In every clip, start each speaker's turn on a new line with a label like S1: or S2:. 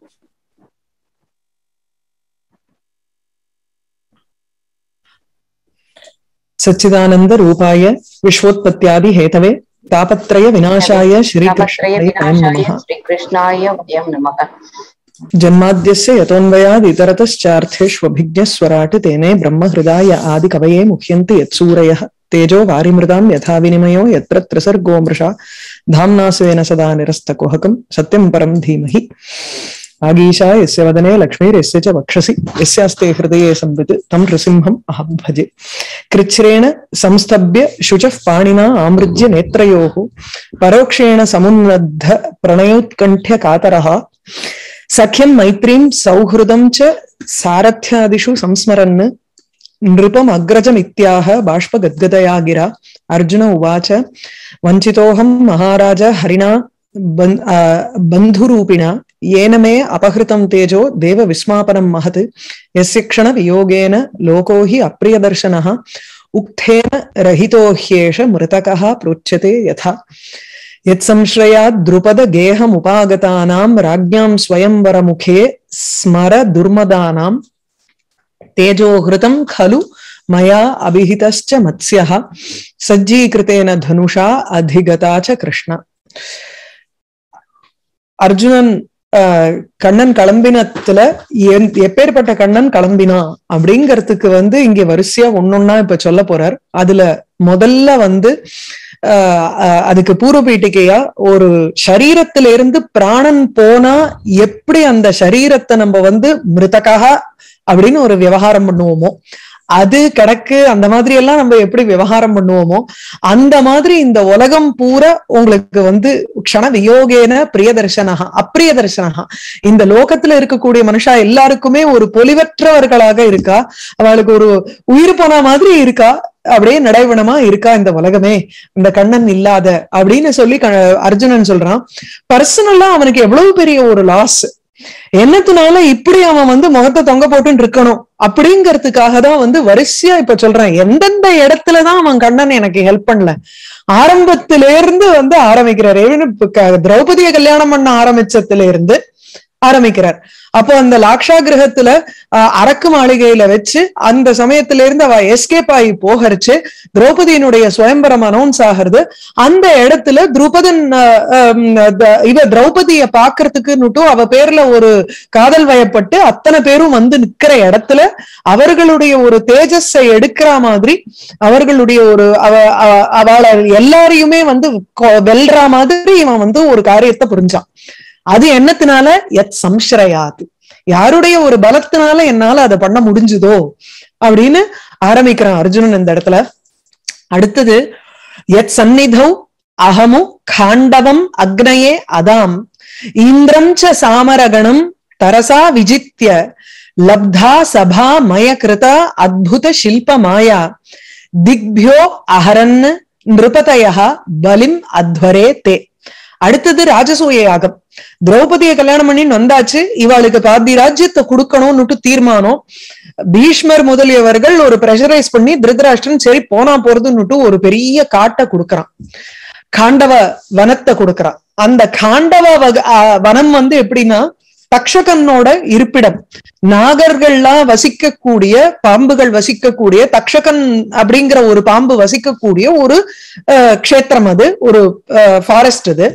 S1: सच्चिदानंद रूपाय विश्वोत्पत्त्यादि Hathaway तापत्रय विनाशाय
S2: तापत्रय
S1: श्रीकृष्णाय वयं
S2: विनाशाय
S1: नमः
S2: श्रीकृष्णाय वयं नमः
S1: जन्माद्यस्य यतोऽन्वयाद् इतरतश्चार्थेष्वभिज्ञस्वराट् तेने ब्रह्महृदाय आदिकवये मुह्यन्ति यत्सूरयः तेजो वारिमृदां यथा विनिमयो यत्र त्रिसर्गो मृषा धाम्ना स्वेन सदा निरस्तकुहकं सत्यं परं धीमहि आगीशा यस्य वदने लक्ष्मीर्यस्य च वक्षसि यस्यास्ते हृदये संवित् तं नृसिंहम् अहं भजे कृच्छ्रेण संस्तभ्य शुचः पाणिना आमृज्य नेत्रयोः परोक्षेण समुन्नद्ध प्रणयोत्कण्ठ्य कातरः सख्यं मैत्रीं सौहृदं च सारथ्यादिषु संस्मरन् नृपमग्रजमित्याह बाष्पगद्गदया गिरा अर्जुन उवाच वञ्चितोऽहं महाराज हरिणा बन्- आ, बन्धुरूपिणा येन मे अपहृतं तेजो देवविस्मापनं महत् यस्य क्षणवियोगेन लोको हि अप्रियदर्शनः उक्थेन रहितो ह्येष मृतकः प्रोच्यते यथा यत्संश्रयात् द्रुपद गेहमुपागतानां राज्ञां स्वयंवरमुखे स्मर दुर्मदानां तेजोहृतं खलु मया अभिहितश्च मत्स्यः सज्जीकृतेन धनुषा अधिगता च कृष्ण அர்ஜுனன் ஆஹ், கண்ணன் கிளம்பினத்துல என்- எப்பேற்பட்ட கண்ணன் கிளம்பினா அப்படிங்கறதுக்கு வந்து இங்க வரிசையா ஒன்னொன்னா இப்ப சொல்ல போறார் அதுல முதல்ல வந்து ஆஹ், ஆஹ், அதுக்கு பூர்வ பீட்டிகையா ஒரு சரீரத்திலிருந்து பிராணன் போனா எப்படி அந்த சரீரத்தை நம்ம வந்து மிருதகா அப்படின்னு ஒரு விவகாரம் பண்ணுவோமோ அது கிடக்கு அந்த மாதிரி எல்லாம் நம்ம எப்படி விவகாரம் பண்ணுவோமோ அந்த மாதிரி இந்த உலகம் பூரா உங்களுக்கு வந்து க்ஷண வியோகேன பிரியதர்சனகா அப்பிரியதர்சனகா இந்த லோகத்துல இருக்கக்கூடிய மனுஷா எல்லாருக்குமே ஒரு பொலிவற்றவர்களாக இருக்கா அவளுக்கு ஒரு உயிர் போன மாதிரி இருக்கா அப்படியே நடைவனமா இருக்கா இந்த உலகமே இந்த கண்ணன் இல்லாத அப்படின்னு சொல்லி க- அர்ஜுனன் சொல்றான் பர்சனலா அவனுக்கு எவ்வளவு பெரிய ஒரு லாஸ் என்னத்தினால இப்படி அவன் வந்து முகத்தை தொங்க போட்டுன்னு இருக்கணும் அப்படிங்கறதுக்காக தான் வந்து வரிசையா இப்ப சொல்றேன் எந்தெந்த இடத்துலதான் அவன் கண்ணன் எனக்கு ஹெல்ப் பண்ணல ஆரம்பத்தில இருந்து வந்து ஆரம்பிக்கிறார் even இப்ப க- திரௌபதியை கல்யாணம் பண்ண ஆரம்பிச்சதுல இருந்து ஆரம்பிக்கிறார் அப்போ அந்த லாக்ஷா கிரகத்துல ஆஹ், அரக்கு மாளிகையில வச்சு அந்த சமயத்துல இருந்து அவ எஸ்கேப் ஆகி போகரிச்சு திரௌபதியினுடைய சுயம்பரம் அனௌன்ஸ் ஆகிறது அந்த இடத்துல துருபதன் ஆஹ், ஆம், த- இவ திரௌபதிய பாக்குறதுக்குன்னுட்டும் அவ பேர்ல ஒரு காதல் வயப்பட்டு அத்தனை பேரும் வந்து நிக்கிற இடத்துல அவர்களுடைய ஒரு தேஜஸை எடுக்கிற மாதிரி அவர்களுடைய ஒரு அவ அவ- அவள எல்லாரையுமே வந்து கொ- வெல்ற மாதிரி இவன் வந்து ஒரு காரியத்தை புரிஞ்சான் அது என்னத்தினால எத் சம்ஸ்ரயாது யாருடைய ஒரு பலத்தினால என்னால அதை பண்ண முடிஞ்சுதோ அப்படின்னு ஆரம்பிக்கிறான் அர்ஜுனன் இந்த இடத்துல அடுத்தது எத் சந்நிதௌ அகமு காண்டவம் அக்னயே அதாம் இந்திரம் ச சாமரகணம் தரசா விஜித்ய லப்தா சபா மய கிருத அத்புத சில்ப மாயா திக்பியோ அஹரன் நிருபதயா பலிம் அத்வரே தே அடுத்தது ராஜசூய யாகம் திரௌபதியை கல்யாணம் பண்ணின்னு வந்தாச்சு இவாளுக்கு பாதி ராஜ்யத்தை கொடுக்கணும்னுட்டு தீர்மானம் பீஷ்மர் முதலியவர்கள் ஒரு பிரஷரைஸ் பண்ணி திருதராஷ்டிரன் சரி போனா போறதுன்னுட்டு ஒரு பெரிய காட்டை கொடுக்கறான் காண்டவ வனத்தை கொடுக்கறான் அந்த காண்டவ வக- ஆ, வனம் வந்து எப்படின்னா தக்ஷகனோட இருப்பிடம் நாகர்கள்லாம் வசிக்கக்கூடிய பாம்புகள் வசிக்கக்கூடிய தக்ஷகன் அப்படிங்கிற ஒரு பாம்பு வசிக்கக்கூடிய ஒரு அஹ், க்ஷேத்திரம் அது ஒரு ஃபாரஸ்ட் இது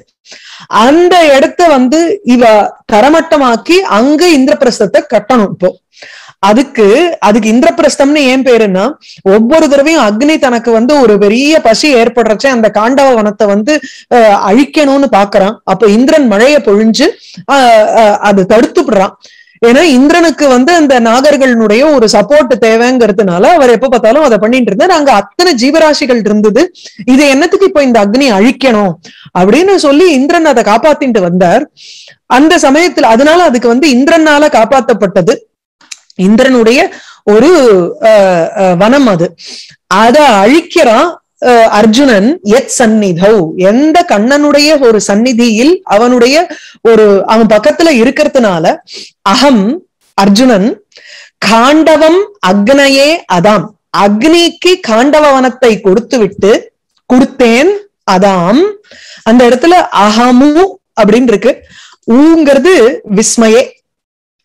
S1: அந்த இடத்த வந்து இவ தரமட்டமாக்கி அங்க இந்திரபிரஸ்தத்தை கட்டணும் இப்போ அதுக்கு அதுக்கு இந்திரபிரஸ்தம்னு ஏன் பேருன்னா ஒவ்வொரு தடவையும் அக்னி தனக்கு வந்து ஒரு பெரிய பசி ஏற்படுறச்ச அந்த காண்டவ வனத்தை வந்து அஹ், அழிக்கணும்னு பாக்குறான் அப்ப இந்திரன் மழைய பொழிஞ்சு அஹ், அஹ், அது தடுத்துடுறான் ஏன்னா இந்திரனுக்கு வந்து அந்த நாகர்களுடைய ஒரு சப்போர்ட் தேவைங்கிறதுனால அவர் எப்ப பார்த்தாலும் அதை பண்ணிட்டு இருந்தார் அங்க அத்தனை ஜீவராசிகள் இருந்தது இது என்னத்துக்கு இப்ப இந்த அக்னி அழிக்கணும் அப்படின்னு சொல்லி இந்திரன் அதை காப்பாத்திட்டு வந்தார் அந்த சமயத்துல அதனால அதுக்கு வந்து இந்திரனால காப்பாத்தப்பட்டது இந்திரனுடைய ஒரு அஹ், அஹ், வனம் அது அத அழிக்கிறான் அஹ், அர்ஜுனன் எத் சந்நிதௌ எந்த கண்ணனுடைய ஒரு சந்நிதியில் அவனுடைய ஒரு அவன் பக்கத்துல இருக்கிறதுனால அகம் அர்ஜுனன் காண்டவம் அக்னயே அதாம் அக்னிக்கு காண்டவ வனத்தை கொடுத்து விட்டு கொடுத்தேன் அதாம் அந்த இடத்துல அகமு அப்படின்னு இருக்கு ஊங்கிறது விஸ்மயே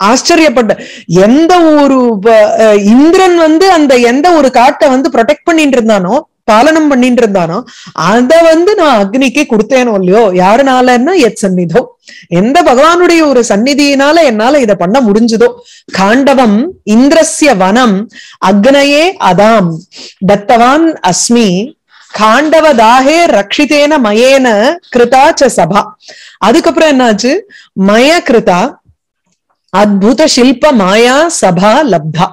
S1: ஆச்சரியப்பட்ட எந்த ஒரு ப- அஹ் இந்திரன் வந்து அந்த எந்த ஒரு காட்டை வந்து ப்ரொடெக்ட் பண்ணிட்டு இருந்தானோ பாலனம் பண்ணிட்டு இருந்தானோ அத வந்து நான் அக்னிக்கு கொடுத்தேனோ இல்லையோ யாருனாலன்னா எத் சந்நிதோ எந்த பகவானுடைய ஒரு சந்நிதியினால என்னால இத பண்ண முடிஞ்சதோ காண்டவம் இந்திரஸ்ய வனம் அக்னயே அதாம் தத்தவான் அஸ்மி காண்டவதாகே ரக்ஷிதேன மயேன கிருதா ச சபா அதுக்கப்புறம் என்னாச்சு மய கிருதா அத்புத சில்ப மாயா சபா லப்தா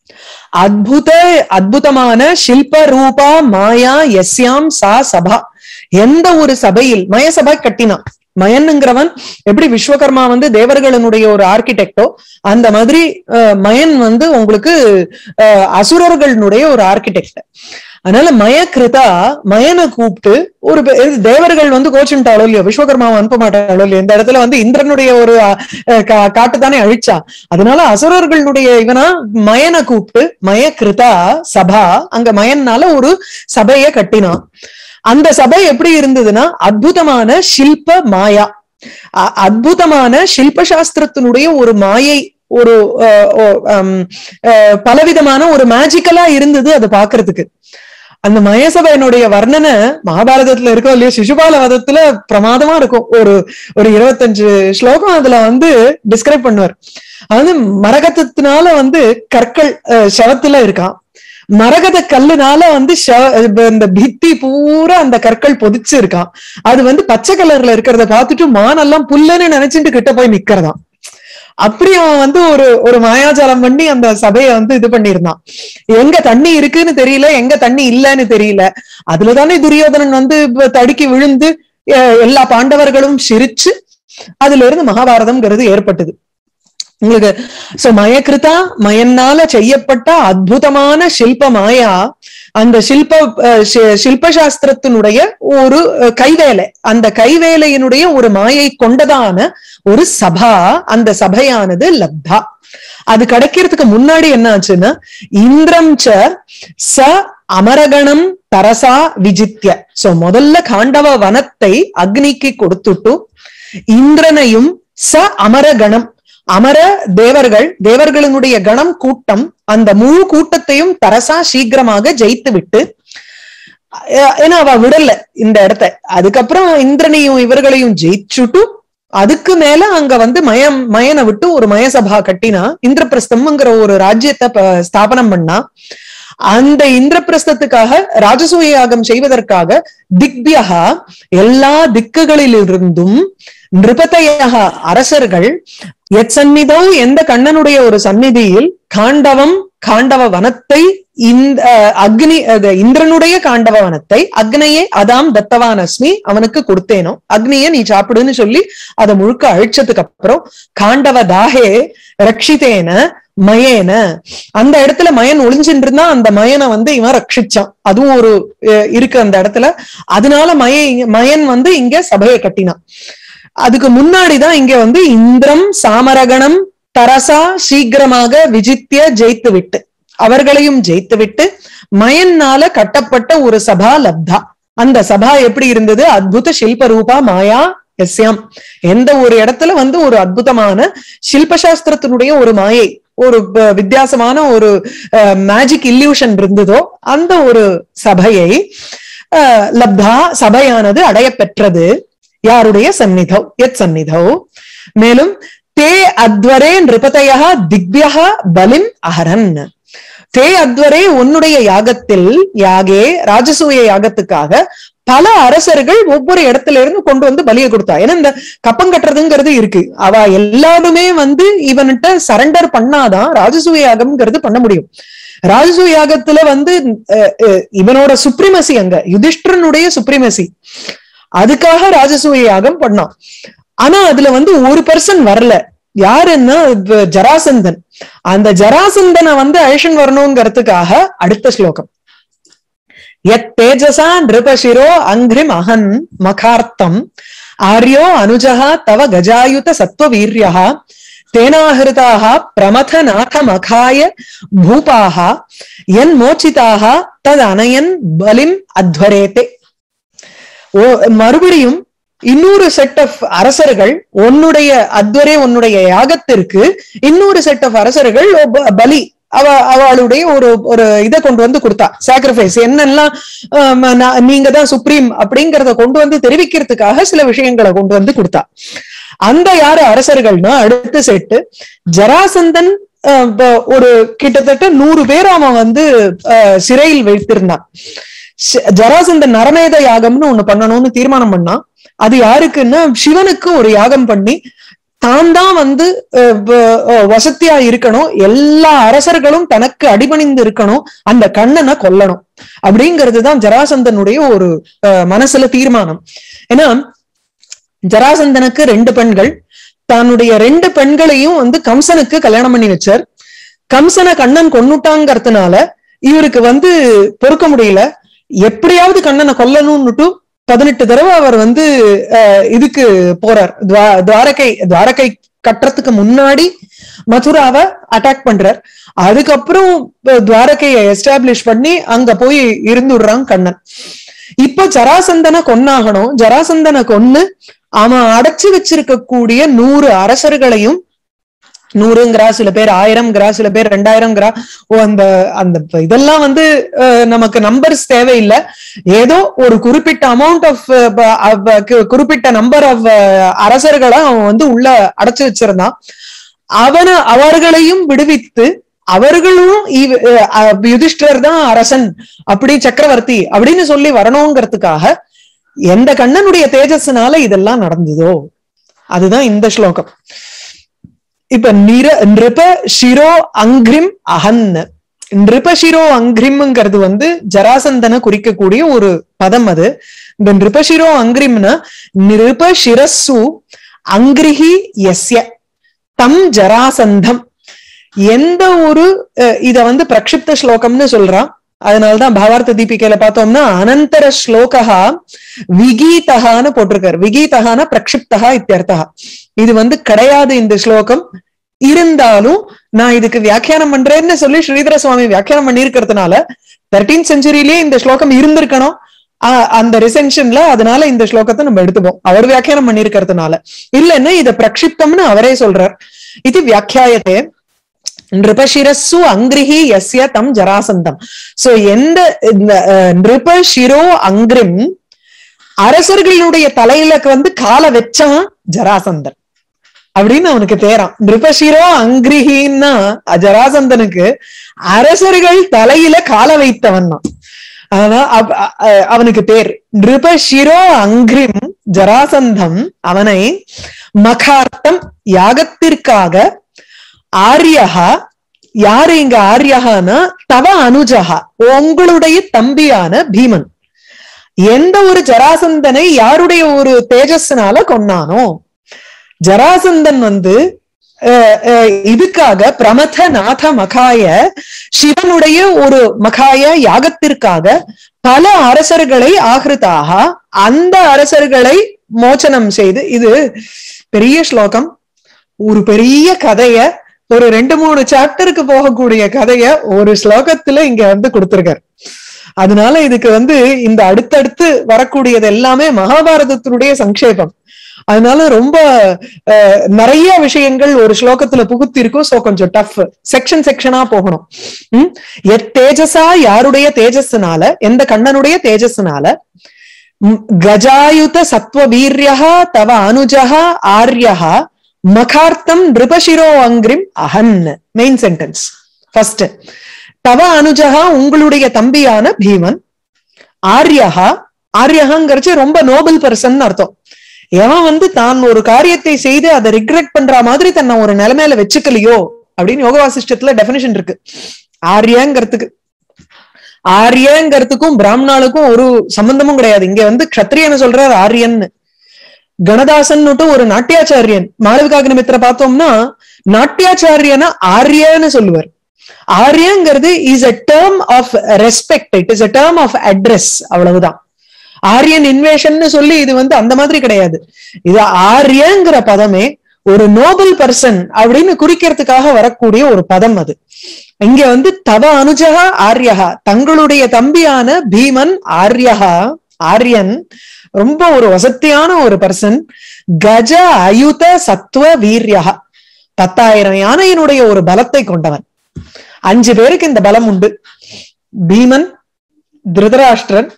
S1: அத்புத அத்புதமான சில்ப ரூபா மாயா எஸ்யாம் சா சபா எந்த ஒரு சபையில் மய சபை கட்டினான் மயன்ங்கிறவன் எப்படி விஸ்வகர்மா வந்து தேவர்களுடைய ஒரு ஆர்கிடெக்டோ அந்த மாதிரி அஹ், மயன் வந்து உங்களுக்கு அஹ், அசுரர்களுடைய ஒரு ஆர்கிடெக்ட் அதனால மயக்கிருதா மயனை கூப்பிட்டு ஒரு பெ- இது தேவர்கள் வந்து கோச்சுட்டாளோ இல்லையோ விஸ்வகர்மாவை அனுப்ப மாட்டாளோ இல்லையோ இந்த இடத்துல வந்து இந்திரனுடைய ஒரு அஹ், கா- காட்டுத்தானே அழிச்சா அதனால அசுரர்களுடைய இவனா மயனை கூப்பிட்டு மயக்கிருதா சபா அங்க மயன்னால ஒரு சபையை கட்டினான் அந்த சபை எப்படி இருந்ததுன்னா அற்புதமான சில்ப மாயா அ- அற்புதமான சில்ப சாஸ்திரத்தினுடைய ஒரு மாயை ஒரு அஹ், ஒ- ஹம், அஹ், பலவிதமான ஒரு மேஜிக்கலா இருந்தது அது பாக்குறதுக்கு அந்த மயசபையனுடைய வர்ணனை மகாபாரதத்துல இருக்கோ இல்லையோ சிசுபால வதத்துல பிரமாதமா இருக்கும் ஒரு ஒரு இருபத்தஞ்சு ஸ்லோகம் அதுல வந்து டிஸ்கிரைப் பண்ணுவார் அது வந்து மரகதத்தினால வந்து கற்கள் அஹ், சவத்துல இருக்கான் மரகத கல்லுனால வந்து சவ- இப்ப இந்த பித்தி பூரா அந்த கற்கள் பொதிச்சு இருக்கான் அது வந்து பச்சை கலர்ல இருக்கிறத பார்த்துட்டு மானெல்லாம் புல்லுன்னு நினைச்சிட்டு கிட்ட போய் நிக்கிறதாம் அப்படி அவன் வந்து ஒரு ஒரு மாயாஜாலம் பண்ணி அந்த சபையை வந்து இது பண்ணியிருந்தான் எங்க தண்ணி இருக்குன்னு தெரியல எங்க தண்ணி இல்லைன்னு தெரியல அதுலதானே துரியோதனன் வந்து இப்ப தடுக்கி விழுந்து அஹ், எல்லா பாண்டவர்களும் சிரிச்சு அதுல இருந்து மகாபாரதம்ங்கிறது ஏற்பட்டது உங்களுக்கு சோ மயக்கிருதா மயன்னால செய்யப்பட்ட அற்புதமான சில்ப மாயா அந்த சில்ப அஹ், சி- சில்ப சாஸ்திரத்தினுடைய ஒரு அஹ், கைவேலை அந்த கைவேலையினுடைய ஒரு மாயை கொண்டதான ஒரு சபா அந்த சபையானது லப்தா அது கிடைக்கிறதுக்கு முன்னாடி என்ன ஆச்சுன்னா இந்திரம் ச ச அமரகணம் தரசா விஜித்ய சோ முதல்ல காண்டவ வனத்தை அக்னிக்கு கொடுத்துட்டு இந்திரனையும் ச அமரகணம் அமர தேவர்கள் தேவர்களினுடைய கணம் கூட்டம் அந்த முழு கூட்டத்தையும் தரசா சீக்கிரமாக ஜெயித்து விட்டு அஹ் ஏன்னா அவ விடல இந்த இடத்த அதுக்கப்புறம் இந்திரனையும் இவர்களையும் ஜெயிச்சுட்டு அதுக்கு மேல அங்க வந்து மயம் மயனை விட்டு ஒரு மயசபா கட்டினா இந்திரபிரஸ்தம்ங்கிற ஒரு ராஜ்யத்தை ப- ஸ்தாபனம் பண்ணா அந்த இந்திரபிரஸ்தத்துக்காக ராஜசூய யாகம் செய்வதற்காக திக்பியகா எல்லா திக்குகளிலிருந்தும் நிருபதையாக அரசர்கள் எத் சந்நிதோ எந்த கண்ணனுடைய ஒரு சந்நிதியில் காண்டவம் காண்டவ வனத்தை இந்த அஹ், அக்னி அது இந்திரனுடைய காண்டவ வனத்தை அக்னையே அதாம் தத்தவான் அஸ்மி அவனுக்கு கொடுத்தேனோ அக்னியை நீ சாப்பிடுன்னு சொல்லி அதை முழுக்க அழிச்சதுக்கு அப்புறம் காண்டவ தாகே ரட்சித்தேன மயேன அந்த இடத்துல மயன் ஒளிஞ்சிட்டு இருந்தா அந்த மயனை வந்து இவன் ரட்சிச்சான் அதுவும் ஒரு அஹ், இருக்கு அந்த இடத்துல அதனால மய மயன் வந்து இங்க சபையை கட்டினான் அதுக்கு முன்னாடிதான் இங்க வந்து இந்திரம் சாமரகணம் தரசா சீக்கிரமாக விஜித்திய ஜெயித்து விட்டு அவர்களையும் ஜெயித்து விட்டு மயன்னால கட்டப்பட்ட ஒரு சபா லப்தா அந்த சபா எப்படி இருந்தது அத்புத சில்ப ரூபா மாயா எஸ்யாம் எந்த ஒரு இடத்துல வந்து ஒரு அற்புதமான சில்பசாஸ்திரத்தினுடைய ஒரு மாயை ஒரு ப- வித்தியாசமான ஒரு மேஜிக் இல்யூஷன் இருந்ததோ அந்த ஒரு சபையை அஹ், லப்தா சபையானது அடைய பெற்றது யாருடைய சந்நிதோ எத் சந்நிதோ மேலும் தே அத்வரே நிருபதையா திக்பியா பலிம் அஹரன் தே அத்வரே உன்னுடைய யாகத்தில் யாகே ராஜசூய யாகத்துக்காக பல அரசர்கள் ஒவ்வொரு இடத்துல இருந்து கொண்டு வந்து பலியை கொடுத்தா ஏன்னா இந்த கப்பம் கட்டுறதுங்கிறது இருக்கு அவ எல்லாருமே வந்து இவன்கிட்ட சரண்டர் பண்ணாதான் ராஜசூய யாகம்ங்கிறது பண்ண முடியும் ராஜசூய யாகத்துல வந்து அஹ், அஹ், இவனோட சுப்ரிமசி அங்க யுதிஷ்டரனுடைய சுப்ரிமசி அதுக்காக ராஜசூய யாகம் பண்ணான் ஆனா அதுல வந்து ஒரு பர்சன் வரல யாருன்னா இப்ப ஜராசந்தன் அந்த ஜராசந்தனை வந்து அழிஷன் வரணுங்கிறதுக்காக அடுத்த ஸ்லோகம் எத் தேஜசா நிருபசிரோ அங்கிரிம் அகன் மகார்த்தம் ஆர்யோ அனுஜா தவ கஜாயுத சத்வவீரியா தேனாகிருதாக பிரமத நாகமகாய பூபாக என் மோச்சிதாக தத் அனயன் பலிம் அத்வரேதே ஓ மறுபடியும் இன்னொரு செட் ஆஃப் அரசர்கள் உன்னுடைய அத்வரே உன்னுடைய யாகத்திற்கு இன்னொரு செட் ஆஃப் அரசர்கள் ஒப- பலி அவ அவளுடைய ஒரு ஒரு இதை கொண்டு வந்து கொடுத்தா சாக்ரிஃபைஸ் என்னெல்லாம் ஆம், நான் நீங்க தான் சுப்ரீம் அப்படிங்கறத கொண்டு வந்து தெரிவிக்கிறதுக்காக சில விஷயங்களை கொண்டு வந்து கொடுத்தா அந்த யாரு அரசர்கள்னா அடுத்த செட்டு ஜராசந்தன் அஹ், ப- ஒரு கிட்டத்தட்ட நூறு பேர் அவன் வந்து அஹ், சிறையில் வைத்திருந்தான் சி- ஜராசந்தன் நரமேத யாகம்னு ஒண்ணு பண்ணணும்னு தீர்மானம் பண்ணான் அது யாருக்குன்னா சிவனுக்கு ஒரு யாகம் பண்ணி தான் தான் வந்து அஹ், வ- அஹ், வசதியா இருக்கணும் எல்லா அரசர்களும் தனக்கு அடிபணிந்து இருக்கணும் அந்த கண்ணனை கொல்லணும் அப்படிங்கிறது தான் ஜராசந்தனுடைய ஒரு அஹ், மனசுல தீர்மானம் ஏன்னா ஜராசந்தனுக்கு ரெண்டு பெண்கள் தன்னுடைய ரெண்டு பெண்களையும் வந்து கம்சனுக்கு கல்யாணம் பண்ணி வச்சார் கம்சனை கண்ணன் கொன்னுட்டாங்கிறதுனால இவருக்கு வந்து பொறுக்க முடியல எப்படியாவது கண்ணனை கொல்லணும்னுட்டு பதினெட்டு தடவை அவர் வந்து அஹ், இதுக்கு போறார் துவா- துவாரகை துவாரகை கட்டுறதுக்கு முன்னாடி மதுராவை அட்டாக் பண்றார் அதுக்கப்புறம் அஹ், துவாரகையை எஸ்டாப்ளிஷ் பண்ணி அங்க போய் இருந்துடுறான் கண்ணன் இப்ப ஜராசந்தனை கொன்னாகணும் ஜராசந்தனை கொன்னு அவன் அடைச்சு வச்சிருக்கக்கூடிய நூறு அரசர்களையும் நூறுங்கிறா சில பேர் ஆயிரம்ங்கிறா சில பேர் ரெண்டாயிரம்ங்கிறா ஓ அந்த அந்த ப- இதெல்லாம் வந்து அஹ், நமக்கு நம்பர்ஸ் தேவையில்லை ஏதோ ஒரு குறிப்பிட்ட அமௌண்ட் ஆஃப் குறிப்பிட்ட நம்பர் ஆஃப் அரசர்களை அவன் வந்து உள்ள அடைச்சு வச்சிருந்தான் அவன அவர்களையும் விடுவித்து அவர்களும் இவ- அஹ், யுதிஷ்டர் தான் அரசன் அப்படி சக்கரவர்த்தி அப்படின்னு சொல்லி வரணுங்கிறதுக்காக எந்த கண்ணனுடைய தேஜஸ்னால இதெல்லாம் நடந்ததோ அதுதான் இந்த ஸ்லோகம் இப்ப நிர நிருப ஷிரோ அங்கிரிம் அகன் நிருப ஷிரோ அங்கிரிம்ங்கிறது வந்து ஜராசந்தனை குறிக்கக்கூடிய ஒரு பதம் அது இந்த நிருபஷிரோ அங்கிரிம்னா நிருப சிரஸ்ஸு அங்கிரிஹி எஸ்ய தம் ஜராசந்தம் எந்த ஒரு அஹ், இத வந்து பிரக்ஷிப்த ஸ்லோகம்னு சொல்றான் அதனாலதான் பாவார்த்த தீபிகையில பார்த்தோம்னா அனந்தர ஸ்லோகா விகீதகான்னு போட்டிருக்காரு விகீதகான பிரக்ஷிப்தகா இத்தியர்த்தகா இது வந்து கிடையாது இந்த ஸ்லோகம் இருந்தாலும் நான் இதுக்கு வியாக்கியானம் பண்றேன்னு சொல்லி ஸ்ரீதர சுவாமி வியாக்கியானம் பண்ணியிருக்கிறதுனால தேர்டீன் செஞ்சுரியிலேயே இந்த ஸ்லோகம் இருந்திருக்கணும் ஆஹ் அந்த ரிசென்ஷன்ல அதனால இந்த ஸ்லோகத்தை நம்ம எடுத்துப்போம் அவர் வியாக்கியானம் பண்ணியிருக்கிறதுனால இல்லைன்னா இத பிரக்ஷிப்தம்னு அவரே சொல்றார் இது வியாக்கியாயத்தே நிருபசிரஸ்ஸு அங்கிரிஹி எஸ்ய தம் ஜராசந்தம் சோ எந்த இந்த அஹ், நிருப சிரோ அங்கிரிம் அரசர்களுடைய தலையில வந்து காலை வச்சவன் ஜராசந்தன் அப்படின்னு அவனுக்கு தேரான் நிருபசிரோ அங்கிரிஹின்னா ஜராசந்தனுக்கு அரசர்கள் தலையில கால வைத்தவன் தான் ஆனா அவ- அ- அவனுக்கு பேர் நிருபசிரோ அங்கிரிம் ஜராசந்தம் அவனை மகார்த்தம் யாகத்திற்காக ஆரியஹா யாரு இங்க ஆரியஹானா தவ அனுஜஹா உங்களுடைய தம்பியான பீமன் எந்த ஒரு ஜராசந்தனை யாருடைய ஒரு தேஜஸ்னால கொன்னானோ ஜராசந்தன் வந்து அஹ், அஹ், இதுக்காக பிரமத நாத மகாய சிவனுடைய ஒரு மகாய யாகத்திற்காக பல அரசர்களை ஆகிருத்தாக அந்த அரசர்களை மோச்சனம் செய்து இது பெரிய ஸ்லோகம் ஒரு பெரிய கதைய ஒரு ரெண்டு மூணு சாப்டருக்கு போகக்கூடிய கதைய ஒரு ஸ்லோகத்துல இங்க வந்து கொடுத்திருக்காரு அதனால இதுக்கு வந்து இந்த அடுத்தடுத்து வரக்கூடியது எல்லாமே மகாபாரதத்தினுடைய சங்கேபம் அதனால ரொம்ப அஹ், நிறைய விஷயங்கள் ஒரு ஸ்லோகத்துல புகுத்தி இருக்கும் சோ கொஞ்சம் டஃப் செக்ஷன் செக்ஷனா போகணும் உம் எத் தேஜஸா யாருடைய தேஜஸ்னால எந்த கண்ணனுடைய தேஜஸ்னால ம், கஜாயுத சத்வ வீரியா தவ அனுஜா ஆர்யா மகார்த்தம் நிருபசிரோ அங்கிரிம் அகன் மெயின் சென்டென்ஸ் ஃபர்ஸ்ட் தவ அனுஜகா உங்களுடைய தம்பியான பீமன் ஆர்யஹா ஆர்யஹாங்கிறச்சு ரொம்ப நோபல் பர்சன் அர்த்தம் எவன் வந்து தான் ஒரு காரியத்தை செய்து அதை ரிக்ரெட் பண்ற மாதிரி தன்னை ஒரு நிலைமையில வச்சுக்கலையோ அப்படின்னு யோக வாசிஷ்டத்துல டெபினிஷன் இருக்கு ஆரியங்கிறதுக்கு ஆரியங்கிறதுக்கும் பிராமணாளுக்கும் ஒரு சம்பந்தமும் கிடையாது இங்க வந்து க்ஷத்ரியன்னு சொல்றார் ஆரியன்னு கணதாசன்னுட்டு ஒரு நாட்டியாச்சாரியன் மாளவிகாக்னிமித்திர பார்த்தோம்னா நாட்டியாச்சாரியன ஆரியன்னு சொல்லுவார் ஆரியங்கிறது is a term of respect it is a term of address அவ்வளவுதான் ஆரியன் இன்வேஷன் சொல்லி இது வந்து அந்த மாதிரி கிடையாது இது ஆரியங்கிற பதமே ஒரு நோபல் பர்சன் அப்படின்னு குறிக்கிறதுக்காக வரக்கூடிய ஒரு பதம் அது இங்க வந்து தவ அனுஜகா ஆரியகா தங்களுடைய தம்பியான பீமன் ஆரியகா ஆரியன் ரொம்ப ஒரு வசத்தியான ஒரு பர்சன் கஜ அயுத சத்துவ வீரியா பத்தாயிரம் யானையினுடைய ஒரு பலத்தை கொண்டவன் அஞ்சு பேருக்கு இந்த பலம் உண்டு பீமன் திருதராஷ்டிரன்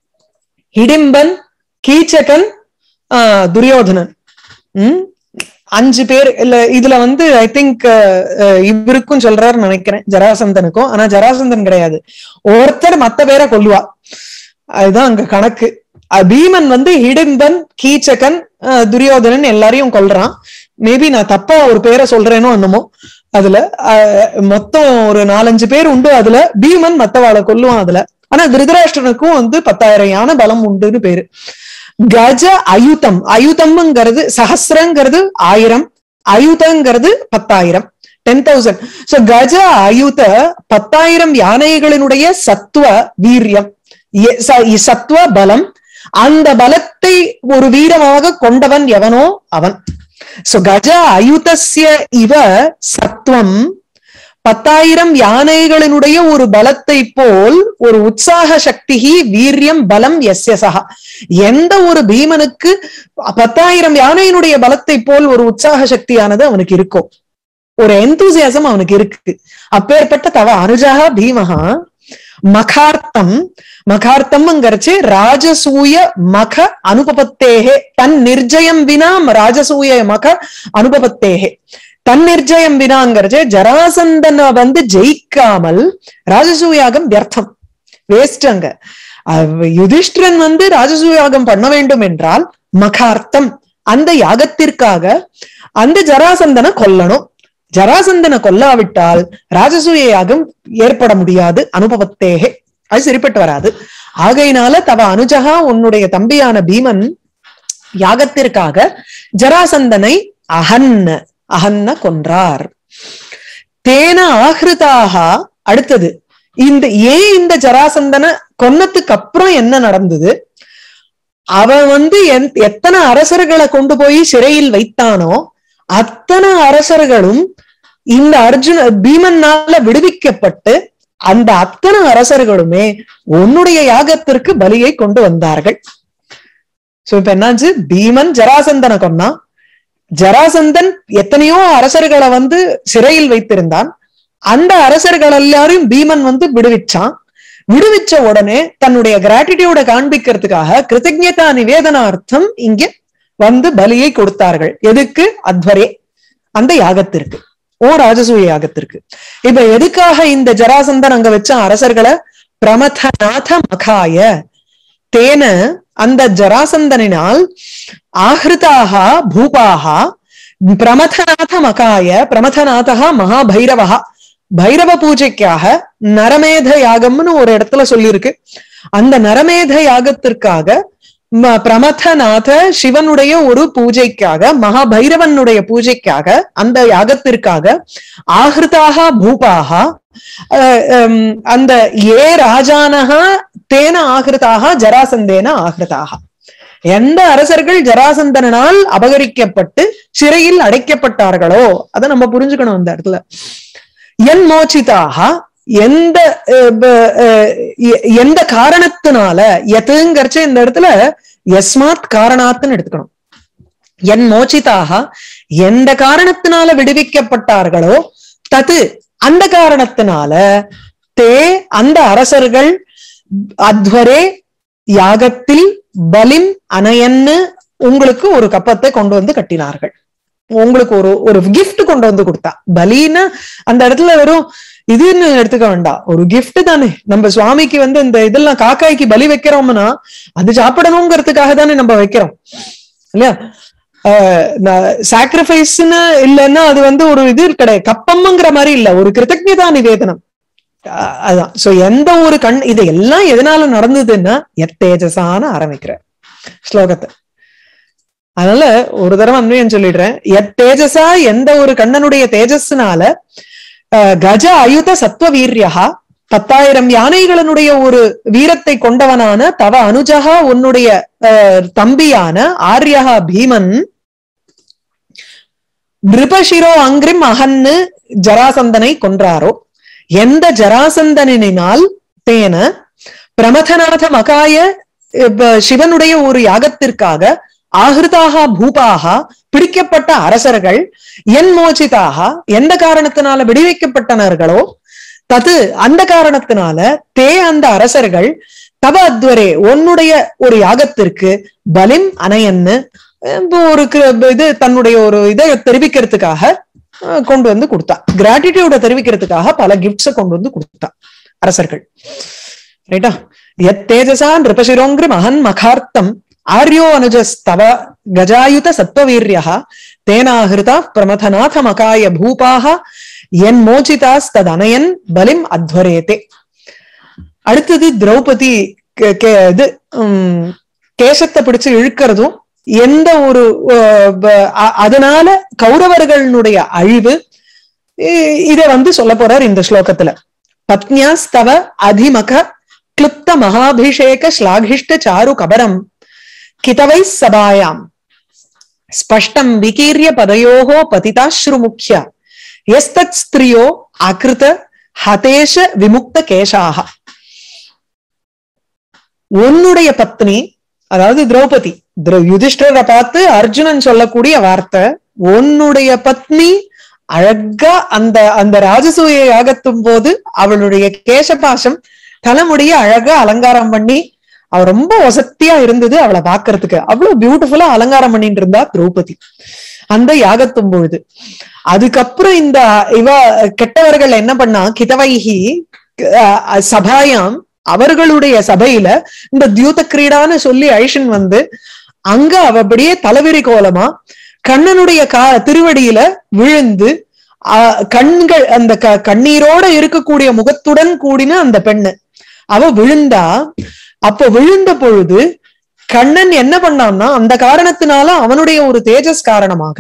S1: ஹிடிம்பன் கீச்சகன் ஆஹ், துரியோதனன் உம் அஞ்சு பேர் இல்ல இதுல வந்து ஐ திங்க் இவருக்கும் சொல்றாருன்னு நினைக்கிறேன் ஜராசந்தனுக்கும் ஆனா ஜராசந்தன் கிடையாது ஒருத்தர் மத்த பேரை கொல்லுவா அதுதான் அங்க கணக்கு அஹ் பீமன் வந்து ஹிடிம்பன் கீச்சகன் அஹ் துரியோதனன் எல்லாரையும் கொல்றான் மேபி நான் தப்பா ஒரு பேரை சொல்றேனோ என்னமோ அதுல அஹ் மொத்தம் ஒரு நாலஞ்சு பேர் உண்டு அதுல பீமன் மத்தவாளை கொல்லுவான் அதுல ஆனா திருதராஷ்டிரனுக்கும் வந்து பத்தாயிரம் யானை பலம் உண்டுன்னு பேரு கஜ அயுதம் அயுதம்ங்கிறது சஹசிரங்கிறது ஆயிரம் அயுதங்கிறது பத்தாயிரம் டென் தௌசண்ட் சோ கஜ அயுத பத்தாயிரம் யானைகளினுடைய சத்துவ வீரியம் எ- ச- சத்துவ பலம் அந்த பலத்தை ஒரு வீரமாக கொண்டவன் எவனோ அவன் சோ கஜ அயுதஸ்ய இவ சத்துவம் பத்தாயிரம் யானைகளினுடைய ஒரு பலத்தை போல் ஒரு உற்சாக சக்தி வீரியம் பலம் எஸ்ய சகா எந்த ஒரு பீமனுக்கு பத்தாயிரம் யானையினுடைய பலத்தை போல் ஒரு உற்சாக சக்தியானது அவனுக்கு இருக்கும் ஒரு எந்தூசியாசம் அவனுக்கு இருக்கு அப்பேற்பட்ட தவ அனுஜகா பீமஹா மகார்த்தம் மகார்த்தம்ங்கிறச்சு ராஜசூய மக அனுபபத்தேகே தன் நிர்ஜயம் வினா ராஜசூய மக அனுபபத்தேகே தன் நிர்ஜயம் வினாங்கிறச்சு ஜராசந்தனை வந்து ஜெயிக்காமல் ராஜசூயாகம் வியர்த்தம் வேஸ்ட் அங்க அவ் யுதிஷ்டிரன் வந்து ராஜசூயாகம் பண்ண வேண்டும் என்றால் மகார்த்தம் அந்த யாகத்திற்காக அந்த ஜராசந்தனை கொல்லணும் ஜராசந்தனை கொல்லாவிட்டால் ராஜசூய யாகம் ஏற்பட முடியாது அனுபவத்தேகே அது சரிப்பட்டு வராது ஆகையினால தவ அனுஜகா உன்னுடைய தம்பியான பீமன் யாகத்திற்காக ஜராசந்தனை அகன்ன அகன்ன கொன்றார் தேன ஆஹிருதாக அடுத்தது இந்த ஏன் இந்த ஜராசந்தனை கொன்னதுக்கு அப்புறம் என்ன நடந்தது அவன் வந்து என்- எத்தனை அரசர்களை கொண்டு போய் சிறையில் வைத்தானோ அத்தனை அரசர்களும் இந்த அர்ஜுன பீமன்னால விடுவிக்கப்பட்டு அந்த அத்தனை அரசர்களுமே உன்னுடைய யாகத்திற்கு பலியை கொண்டு வந்தார்கள் சோ இப்ப என்னாச்சு பீமன் ஜராசந்தனை கொன்னான் ஜராசந்தன் எத்தனையோ அரசர்களை வந்து சிறையில் வைத்திருந்தான் அந்த அரசர்கள் எல்லாரையும் பீமன் வந்து விடுவிச்சான் விடுவிச்ச உடனே தன்னுடைய கிராட்டிடியூட காண்பிக்கிறதுக்காக கிருத்தஜதா நிவேதனார்த்தம் இங்க வந்து பலியை கொடுத்தார்கள் எதுக்கு அத்வரே அந்த யாகத்திற்கு ஓ ராஜசூய யாகத்திற்கு இப்ப எதுக்காக இந்த ஜராசந்தன் அங்க வச்ச அரசர்களை பிரமதநாத மகாய தேன அந்த ஜராசந்தனினால் ஆஹிருதாக பூபாக பிரமதநாத மகாய பிரமதநாதா மகாபைரவா பைரவ பூஜைக்காக நரமேத யாகம்னு ஒரு இடத்துல சொல்லியிருக்கு அந்த நரமேத யாகத்திற்காக ம- பிரமதநாத சிவனுடைய ஒரு பூஜைக்காக மகாபைரவனுடைய பூஜைக்காக அந்த யாகத்திற்காக ஆஹிருதாக பூபாக அஹ், ஹம், அந்த ஏ ராஜானஹா தேன ஆகிருதாக ஜராசந்தேன ஆகிருதாக எந்த அரசர்கள் ஜராசந்தனால் அபகரிக்கப்பட்டு சிறையில் அடைக்கப்பட்டார்களோ அதை நம்ம புரிஞ்சுக்கணும் இந்த இடத்துல என் மோச்சிதாக எந்த அஹ், ப- அஹ், எ- எந்த காரணத்தினால எதுங்கிறச்ச இந்த இடத்துல எஸ்மாத் காரணாத்துன்னு எடுத்துக்கணும் என் மோச்சிதாக எந்த காரணத்தினால விடுவிக்கப்பட்டார்களோ தது அந்த காரணத்தினால தே அந்த அரசர்கள் அத்வரே யாகத்தில் பலிம் அனயன்னு உங்களுக்கு ஒரு கப்பத்தை கொண்டு வந்து கட்டினார்கள் உங்களுக்கு ஒரு ஒரு கிஃப்ட் கொண்டு வந்து கொடுத்தா பலின்னா அந்த இடத்துல வெறும் இதுன்னு எடுத்துக்க வேண்டாம் ஒரு gift தானே நம்ம சுவாமிக்கு வந்து இந்த இதெல்லாம் காக்காய்க்கு பலி வைக்கிறோம்னா அது சாப்பிடணுங்கிறதுக்காக தானே நம்ம வைக்கிறோம் இல்லையா சாக்ரிஃபைஸ்னு இல்லைன்னா அது வந்து ஒரு இது கிடையாது கப்பம்ங்கிற மாதிரி இல்ல ஒரு கிருத்தஜதா நிவேதனம் அஹ் அதான் சோ எந்த ஒரு கண் இது எல்லாம் எதனால நடந்ததுன்னா எத்தேஜசான ஆரம்பிக்கிற ஸ்லோகத்தை அதனால ஒரு தடவை அன்வயம் சொல்லிடுறேன் எத் தேஜசா எந்த ஒரு கண்ணனுடைய தேஜஸ்னால அஹ், கஜ அயுத சத்வ வீரியகா பத்தாயிரம் யானைகளினுடைய ஒரு வீரத்தை கொண்டவனான தவ அனுஜகா உன்னுடைய அஹ், தம்பியான ஆரியகா பீமன் நிருபசிரோ அங்கிரிம் அகன்னு ஜராசந்தனை கொன்றாரோ எந்த ஜராசந்தனினால் தேன பிரமதநாத மகாய இப்ப சிவனுடைய ஒரு யாகத்திற்காக ஆகிருதாக பூபாக பிடிக்கப்பட்ட அரசர்கள் என் மோச்சிதாக எந்த காரணத்தினால விடுவிக்கப்பட்டனர்களோ தது அந்த காரணத்தினால தே அந்த அரசர்கள் தவ அத்வரே உன்னுடைய ஒரு யாகத்திற்கு பலிம் அணையன்னு இப்போ ஒரு கு- இது தன்னுடைய ஒரு இதை தெரிவிக்கிறதுக்காக அஹ், கொண்டு வந்து கொடுத்தா கிராட்டிடியூட தெரிவிக்கிறதுக்காக பல கிஃப்ட்ஸ கொண்டு வந்து கொடுத்தா அரசர்கள் ரைட்டா எத் தேஜசா நிருபசிரோங்கிரி மகன் மகார்த்தம் ஆர்யோ அனுஜஸ்தவ கஜாயுத சத்வவீரியா தேனாகிருதா பிரமதநாத மகாய பூபாக என் மோச்சிதாஸ்ததனயன் பலிம் அத்வரேதே அடுத்தது திரௌபதி கே- கே- இது உம், கேசத்தை பிடிச்சு இழுக்கிறதும் எந்த ஒரு அஹ், ப- அ- அதனால கௌரவர்களுடைய அழிவு இ- இத வந்து சொல்ல போறார் இந்த ஸ்லோகத்துல பத்னியாஸ்தவ அதிமக கிளுப்த மகாபிஷேக ஸ்லாகிஷ்ட சாரு கபரம் கிதவை சபாயாம் ஸ்பஷ்டம் விகீரிய பதயோகோ பதிதாஸ்ருமுக்கிய எஸ்தத் ஸ்திரியோ அகிருத ஹதேஷ விமுக்த கேசாக உன்னுடைய பத்னி அதாவது திரௌபதி திர- யுதிஷ்டிரரை பார்த்து அர்ஜுனன் சொல்லக்கூடிய வார்த்தை உன்னுடைய பத்னி அழகா அந்த அந்த ராஜசூய யாகத்தும் போது அவளுடைய கேசபாசம் தலைமுடிய அழகா அலங்காரம் பண்ணி அவ ரொம்ப வசத்தியா இருந்தது அவளை பாக்குறதுக்கு அவ்வளவு பியூட்டிஃபுல்லா அலங்காரம் பண்ணிட்டு இருந்தா திரௌபதி அந்த யாகத்தும் பொழுது அதுக்கப்புறம் இந்த இவ கெட்டவர்கள் என்ன பண்ணா கிதவைகி அஹ், சபாயாம் அவர்களுடைய சபையில இந்த தியூத கிரீடான்னு சொல்லி ஐஷன் வந்து அங்க அவ அப்படியே தலைவிரி கோலமா கண்ணனுடைய கா திருவடியில விழுந்து ஆஹ், கண்கள் அந்த க- கண்ணீரோட இருக்கக்கூடிய முகத்துடன் கூடின அந்த பெண்ணு அவ விழுந்தா அப்போ விழுந்த பொழுது கண்ணன் என்ன பண்ணான்னா அந்த காரணத்தினால அவனுடைய ஒரு தேஜஸ் காரணமாக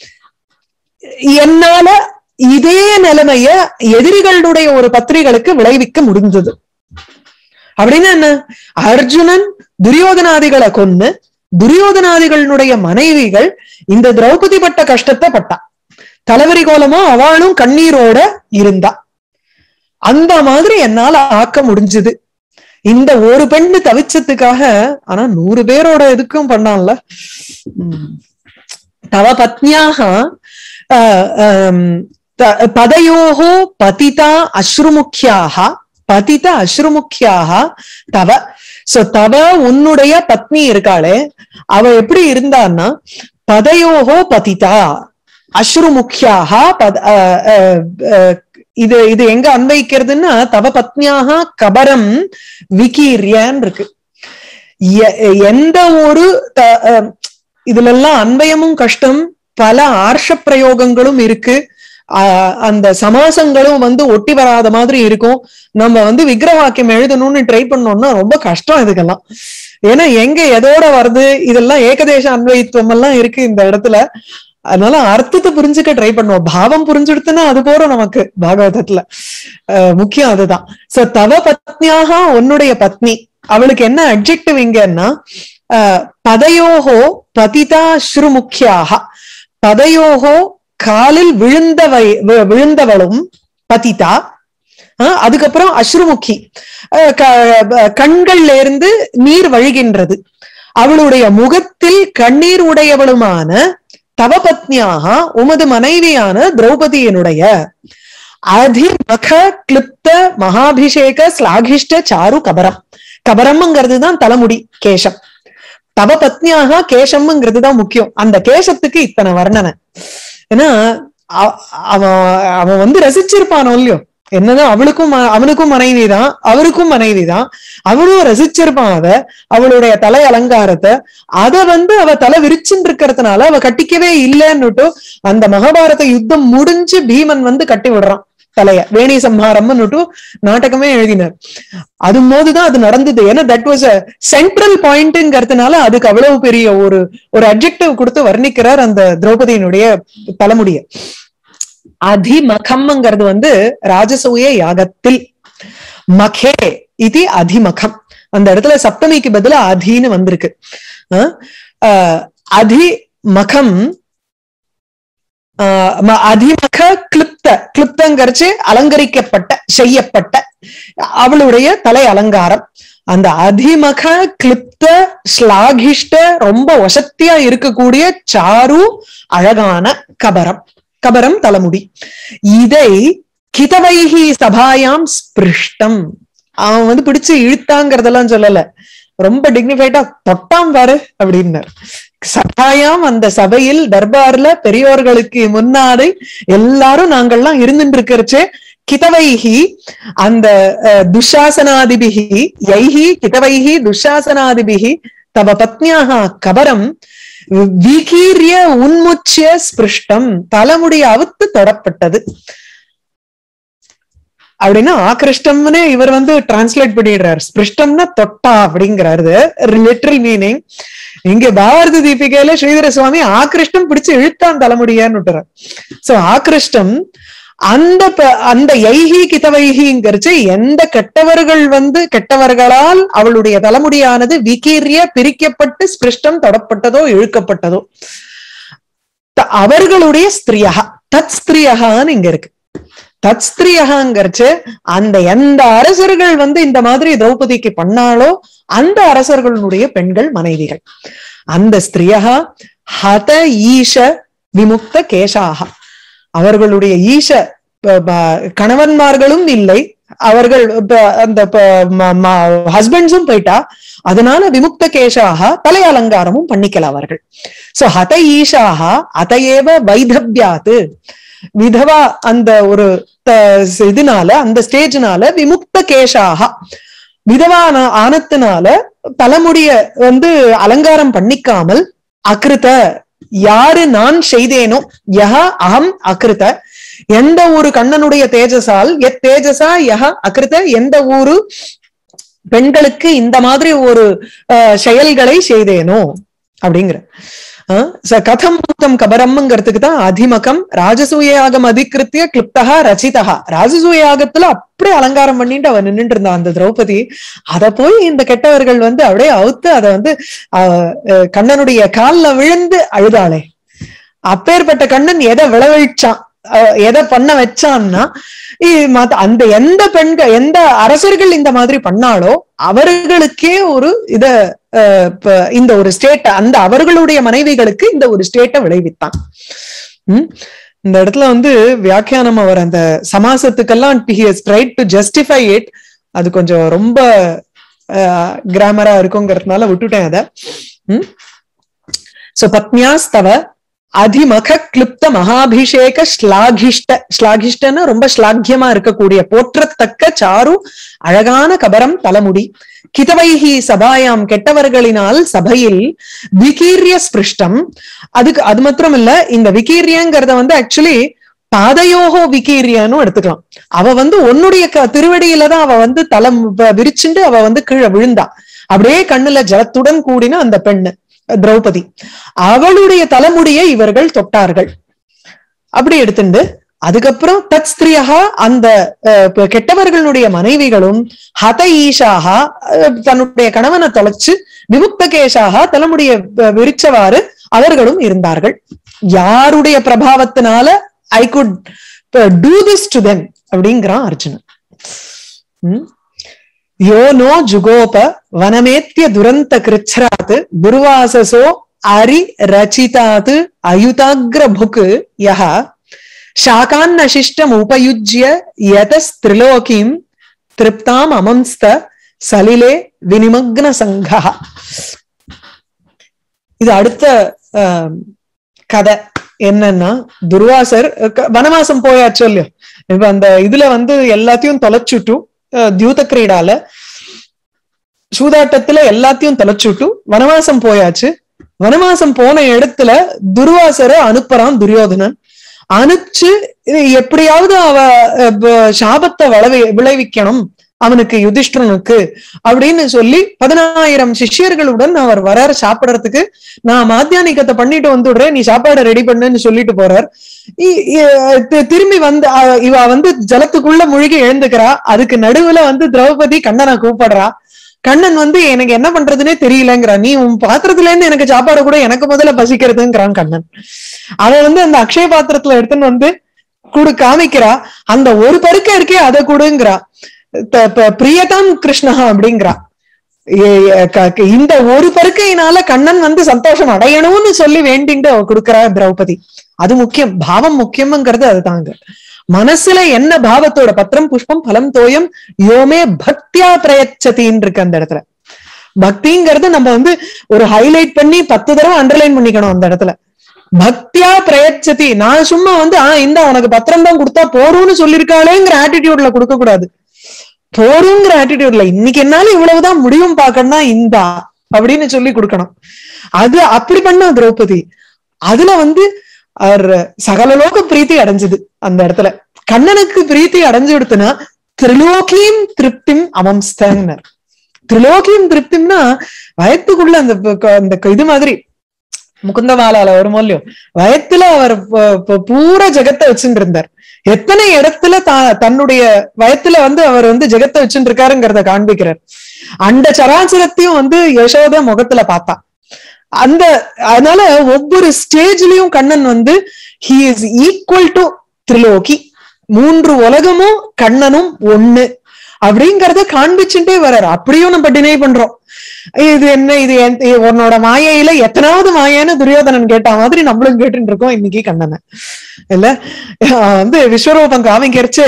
S1: என்னால இதே நிலைமைய எதிரிகளுடைய ஒரு பத்திரிகளுக்கு விளைவிக்க முடிஞ்சது அப்படின்னு என்ன அர்ஜுனன் துரியோதனாதிகளை கொன்னு துரியோதனாதிகளுடைய மனைவிகள் இந்த திரௌபதி பட்ட கஷ்டத்தை பட்டா தலைவரி கோலமா அவளும் கண்ணீரோட இருந்தா அந்த மாதிரி என்னால ஆக்க முடிஞ்சது இந்த ஒரு பெண்ணு தவிச்சதுக்காக ஆனா நூறு பேரோட இதுக்கும் பண்ணான்ல உம். தவ பத்னியாக அஹ், ஆம், த- பதயோகோ பதிதா அஸ்ருமுக்கியாக பதித அஸ்ருமுக்கியாக தவ சோ தவ உன்னுடைய பத்னி இருக்காளே அவ எப்படி இருந்தான்னா பதயோகோ பதிதா அஸ்ருமுக்கியாக பத அஹ், அஹ், அஹ், இது இது எங்க அன்வைக்கிறதுன்னா தவ பத்னியாக கபரம் விகீரியன் இருக்கு எ- எந்த ஒரு த- அஹ், இதுல எல்லாம் அன்வயமும் கஷ்டம் பல ஆர்ஷ பிரயோகங்களும் இருக்கு ஆஹ் அந்த சமாசங்களும் வந்து ஒட்டி வராத மாதிரி இருக்கும் நம்ம வந்து விக்கிரவாக்கியம் எழுதணும்னு ட்ரை பண்ணோம்னா ரொம்ப கஷ்டம் இதுக்கெல்லாம் ஏன்னா எங்க எதோட வருது இதெல்லாம் ஏகதேச அன்வயித்துவம் எல்லாம் இருக்கு இந்த இடத்துல அதனால அர்த்தத்தை புரிஞ்சுக்க ட்ரை பண்ணுவோம் பாவம் புரிஞ்சுடுத்துன்னா அது போறோம் நமக்கு பாகவதத்துல அஹ் முக்கியம் அதுதான் சோ தவ பத்னியாக உன்னுடைய பத்னி அவளுக்கு என்ன அட்ஜெக்டிவ் இங்கன்னா அஹ் பதயோகோ பதிதா ஸ்ருமுக்கியாக பதயோகோ காலில் விழுந்தவை வி- விழுந்தவளும் பதிதா அஹ் அதுக்கப்புறம் அஸ்ருமுக்கி அஹ் க- ப- கண்கள்ல இருந்து நீர் வழிகின்றது அவளுடைய முகத்தில் கண்ணீர் உடையவளுமான தவபத்னியாக உமது மனைவியான திரௌபதியினுடைய அதிமக கிளிப்த மகாபிஷேக ஸ்லாகிஷ்ட சாரு கபரம் கபரம்ங்கிறது தான் தலைமுடி கேசம் தவ பத்னியாக கேசம்ங்கிறது தான் முக்கியம் அந்த கேசத்துக்கு இத்தனை வர்ணனை ஏன்னா அ- அவன் அவன் வந்து ரசிச்சிருப்பானோ இல்லையோ என்னதான் அவளுக்கும் ம- அவனுக்கும் மனைவி தான் அவருக்கும் மனைவி தான் அவளும் ரசிச்சிருப்பான் அத அவளுடைய தலை அலங்காரத்தை அத வந்து அவ தலை விரிச்சுன்னு இருக்கிறதுனால அவ கட்டிக்கவே இல்லைன்னுட்டு அந்த மகாபாரத யுத்தம் முடிஞ்சு பீமன் வந்து கட்டி விடுறான் தலைய வேணி சம்ஹாரம்னுட்டு நாடகமே எழுதினார் அது போதுதான் அது நடந்தது ஏன்னா தட் வாஸ் அ சென்ட்ரல் பாயிண்ட்ங்கிறதுனால அதுக்கு அவ்வளவு பெரிய ஒரு ஒரு அப்ஜெக்டிவ் கொடுத்து வர்ணிக்கிறார் அந்த திரௌபதியினுடைய தலைமுடிய அதிமகம்ங்கிறது வந்து ராஜசூய யாகத்தில் மகே இது அதிமகம் அந்த இடத்துல சப்தமிக்கு பதிலா அதின்னு வந்திருக்கு அஹ் அஹ் அதிமகம் ஆஹ் ம- அதிமக கிளிப்த கிளிப்தங்கரிச்சு அலங்கரிக்கப்பட்ட செய்யப்பட்ட அவளுடைய தலை அலங்காரம் அந்த அதிமக கிளிப்த ஸ்லாகிஷ்ட ரொம்ப வசத்தியா இருக்கக்கூடிய சாரு அழகான கபரம் கபரம் தலைமுடி இதை கிதவைகி சபாயாம் ஸ்பிருஷ்டம் அவன் வந்து பிடிச்சு இழுத்தாங்கிறதெல்லாம் சொல்லல ரொம்ப டிக்னிஃபைடா தொட்டாம் பாரு அப்படின்னார் சபாயாம் அந்த சபையில் தர்பார்ல பெரியோர்களுக்கு முன்னாடி எல்லாரும் நாங்கள்லாம் இருந்துட்டு இருக்கிறச்சே கிதவைஹி அந்த அஹ், துஷாசனாதிபிகி யைஹி கிதவைஹி துஷாசனாதிபிகி தவ பத்னியாக கபரம் விகீரிய உன்முச்சிய ஸ்பிருஷ்டம் தலைமுடி அவுத்து தொடப்பட்டது அப்படின்னா ஆக்ரிஷ்டம்னு இவர் வந்து டிரான்ஸ்லேட் பண்ணிடுறாரு ஸ்பிருஷ்டம்னா தொட்டா அப்படிங்கிறாரு லிட்டரல் மீனிங் இங்க பாரதி தீபிகையில ஸ்ரீதர சுவாமி ஆக்ரிஷ்டம் பிடிச்சு இழுத்தான் தலைமுடியான்னு விட்டுறார் சோ ஆக்ரிஷ்டம் அந்த ப- அந்த யைஹி கிதவைஹிங்கிறச்சு எந்த கெட்டவர்கள் வந்து கெட்டவர்களால் அவளுடைய தலைமுடியானது விகீரிய பிரிக்கப்பட்டு ஸ்பிருஷ்டம் தொடப்பட்டதோ இழுக்கப்பட்டதோ த- அவர்களுடைய ஸ்திரியா தத் ஸ்திரியகான்னு இங்க இருக்கு தத் ஸ்திரியகாங்கிறச்சு அந்த எந்த அரசர்கள் வந்து இந்த மாதிரி திரௌபதிக்கு பண்ணாலோ அந்த அரசர்களுடைய பெண்கள் மனைவிகள் அந்த ஸ்திரியகா ஹத ஈஷ விமுக்த கேசாக அவர்களுடைய ஈஷ ப- ப- கணவன்மார்களும் இல்லை அவர்கள் ப- அந்த ஹஸ்பண்ட்ஸும் போயிட்டா அதனால விமுக்த கேசாக தலை அலங்காரமும் பண்ணிக்கல அவர்கள் சோ ஹத ஈஷாக அதையேவ வைதவ்யாத்து விதவா அந்த ஒரு த- இதனால அந்த ஸ்டேஜ்னால விமுக்த கேசாக விதவான ஆனத்தினால தலைமுடிய வந்து அலங்காரம் பண்ணிக்காமல் அகிருத யாரு நான் செய்தேனோ யஹ அகம் அகிருத எந்த ஒரு கண்ணனுடைய தேஜஸால் எத் தேஜசா யஹ அகிருத எந்த ஊரு பெண்களுக்கு இந்த மாதிரி ஒரு அஹ், செயல்களை செய்தேனோ அப்படிங்கிற அஹ், ச கதம் பூத்தம் கபரம்ங்கிறதுக்கு தான் அதிமகம் ராஜசூயாகம் அதிகிருத்திய கிளிப்தகா ரச்சிதகா ராஜசூயாகத்துல அப்படியே அலங்காரம் பண்ணிட்டு அவன் நின்னுட்டு இருந்தான் அந்த திரௌபதி அத போய் இந்த கெட்டவர்கள் வந்து அப்படியே அவுத்து அதை வந்து அஹ், அஹ், கண்ணனுடைய கால்ல விழுந்து அழுதாளே அப்பேற்பட்ட கண்ணன் எதை விளைவிச்சான் அஹ், எதை பண்ண வச்சான்னா இ- மத்த- அந்த எந்த பெண்கள் எந்த அரசர்கள் இந்த மாதிரி பண்ணாலோ அவர்களுக்கே ஒரு இத அஹ், ப- இந்த ஒரு ஸ்டேட் அந்த அவர்களுடைய மனைவிகளுக்கு இந்த ஒரு ஸ்டேட்டை விளைவித்தான் உம் இந்த இடத்துல வந்து வியாக்கியானம் அவர் அந்த சமாசத்துக்கெல்லாம் ட்ரைட் டு ஜஸ்டிஃபை இட் அது கொஞ்சம் ரொம்ப கிராமரா இருக்குங்கிறதுனால விட்டுட்டேன் அத உம் சோ பத்னியாஸ்தவ அதிமக கிளிப்த மகாபிஷேக ஸ்லாகிஷ்ட ஸ்லாகிஷ்டன்னு ரொம்ப ஸ்லாக்கியமா இருக்கக்கூடிய போற்றத்தக்க சாரு அழகான கபரம் தலைமுடி கிதவைஹி சபாயாம் கெட்டவர்களினால் சபையில் விகீரிய ஸ்பிருஷ்டம் அதுக்கு அது மாத்திரம் இல்ல இந்த விகீரியங்கிறத வந்து ஆக்சுவலி பாதையோகோ விகீரியான்னு எடுத்துக்கலாம் அவ வந்து உன்னுடைய க- திருவடியில தான் அவ வந்து தலை வ- விரிச்சுண்டு அவ வந்து கீழே விழுந்தா அப்படியே கண்ணுல ஜலத்துடன் கூடின அந்த பெண்ணு திரௌபதி அவளுடைய தலைமுடியை இவர்கள் தொட்டார்கள் அப்படி எடுத்துண்டு அதுக்கப்புறம் தத் ஸ்திரியகா அந்த அஹ், ப- கெட்டவர்களுடைய மனைவிகளும் ஹத ஈஷாகா அஹ், தன்னுடைய கணவனை தொலைச்சு விமுக்த கேஷாகா தலைமுடிய அஹ், விரிச்சவாறு அவர்களும் இருந்தார்கள் யாருடைய பிரபாவத்தினால I could do this to them அப்படிங்கிறான் அர்ஜுனன் உம் யோ நோ ஜுகோப வனமேத்திய துரந்த கிருச்ராத் துர்வாசசோ அரி ரச்சிதாத் அயுதாகிர புக் யஹ शाकान्नशिष्टम् उपयुज्य यतस्त्रिलोकीम् திருப்தாம் அமம்ஸ்த சலிலே வினிமக்ன சங்கா இது அடுத்த ஆம், கதை என்னன்னா துர்வாசர் க- வனவாசம் போயாச்சோ இல்லையோ இப்ப அந்த இதுல வந்து எல்லாத்தையும் தொலைச்சுட்டு அஹ், தியூத கிரீடால சூதாட்டத்துல எல்லாத்தையும் தொலைச்சுட்டு வனவாசம் போயாச்சு வனவாசம் போன இடத்துல துர்வாசரை அனுப்புறான் துரியோதனன் அனுப்பிச்சு இது எப்படியாவது அவ அஹ், ப- சாபத்தை விளைவி விளைவிக்கணும் அவனுக்கு யுதிஷ்டனுக்கு அப்படின்னு சொல்லி பதினாயிரம் சிஷ்யர்களுடன் அவர் வரார் சாப்பிடறதுக்கு நான் மாத்தியானிக்கத்தை பண்ணிட்டு வந்துடுறேன் நீ சாப்பாடை ரெடி பண்ணுன்னு சொல்லிட்டு போறார் இ- இ- தி- திரும்பி வந்து அ- இவ வந்து ஜலத்துக்குள்ள முழுகி எழுந்துக்கிறா அதுக்கு நடுவுல வந்து திரௌபதி கண்ணனை கூப்பிடுறா கண்ணன் வந்து எனக்கு என்ன பண்றதுன்னே தெரியலங்கிறா நீ உன் பாத்திரத்துல இருந்து எனக்கு சாப்பாடு கூட எனக்கு முதல்ல பசிக்கிறதுங்கிறான் கண்ணன் அவ வந்து அந்த அக்ஷய பாத்திரத்துல எடுத்துன்னு வந்து குடு காமிக்கிறா அந்த ஒரு பருக்க இருக்கே அதை கொடுங்கிறா த- ப- பிரியதாம் கிருஷ்ணஹா அப்படிங்கிறா ஏ- ஏ- க- க- இந்த ஒரு பருக்கையினால கண்ணன் வந்து சந்தோஷம் அடையணும்னு சொல்லி வேண்டிட்டு அவ கொடுக்கறா திரௌபதி அது முக்கியம் பாவம் முக்கியம்ங்கிறது அதுதாங்க மனசுல என்ன பாவத்தோட பத்திரம் புஷ்பம் பலம் தோயம் யோமே பக்தியா பிரயச்சதின்னு இருக்கு அந்த இடத்துல பக்திங்கிறது நம்ம வந்து ஒரு ஹைலைட் பண்ணி பத்து தடவை அண்டர்லைன் பண்ணிக்கணும் அந்த இடத்துல பக்தியா பிரயச்சதி நான் சும்மா வந்து ஆஹ் இந்த உனக்கு பத்திரம் தான் கொடுத்தா போறோம்னு சொல்லிருக்காளேங்கிற ஆட்டிடியூட்ல கொடுக்க கூடாது போறோங்கிற ஆட்டிடியூட்ல இன்னைக்கு என்னால இவ்வளவுதான் முடியும் பாக்கணும்னா இந்தா அப்படின்னு சொல்லி கொடுக்கணும் அது அப்படி பண்ணா திரௌபதி அதுல வந்து அவர் சகலலோக பிரீத்தி அடைஞ்சது அந்த இடத்துல கண்ணனுக்கு பிரீத்தி அடைஞ்சு கொடுத்தனா திரிலோகியும் திருப்திம் அமம்ஸ்தனர் திரிலோகியும் திருப்திம்னா வயத்துக்குள்ள அந்த ப- அந்த இது மாதிரி முகுந்தமாலால வருமோ இல்லையோ வயத்துல அவர் ப- ப- பூரா ஜெகத்தை வச்சுட்டு இருந்தார் எத்தனை இடத்துல தா- தன்னுடைய வயத்துல வந்து அவர் வந்து ஜெகத்தை வச்சுட்டு இருக்காருங்கிறத காண்பிக்கிறார் அந்த சராச்சரத்தையும் வந்து யசோத முகத்துல பார்த்தா அந்த அதனால ஒவ்வொரு ஸ்டேஜ்லயும் கண்ணன் வந்து ஹி இஸ் ஈக்குவல் டு திரிலோகி மூன்று உலகமும் கண்ணனும் ஒண்ணு அப்படிங்கறத காண்பிச்சுட்டே வர்றாரு அப்படியும் நம்ம டினை பண்றோம் இது என்ன இது என்- இது உன்னோட மாயையில எத்தனாவது மாயன்னு துரியோதனன் கேட்ட மாதிரி நம்மளும் கேட்டுட்டு இருக்கோம் இன்னைக்கு கண்ணனை இல்ல ஆஹ் வந்து விஸ்வரூபம் காமிக்கிறச்சு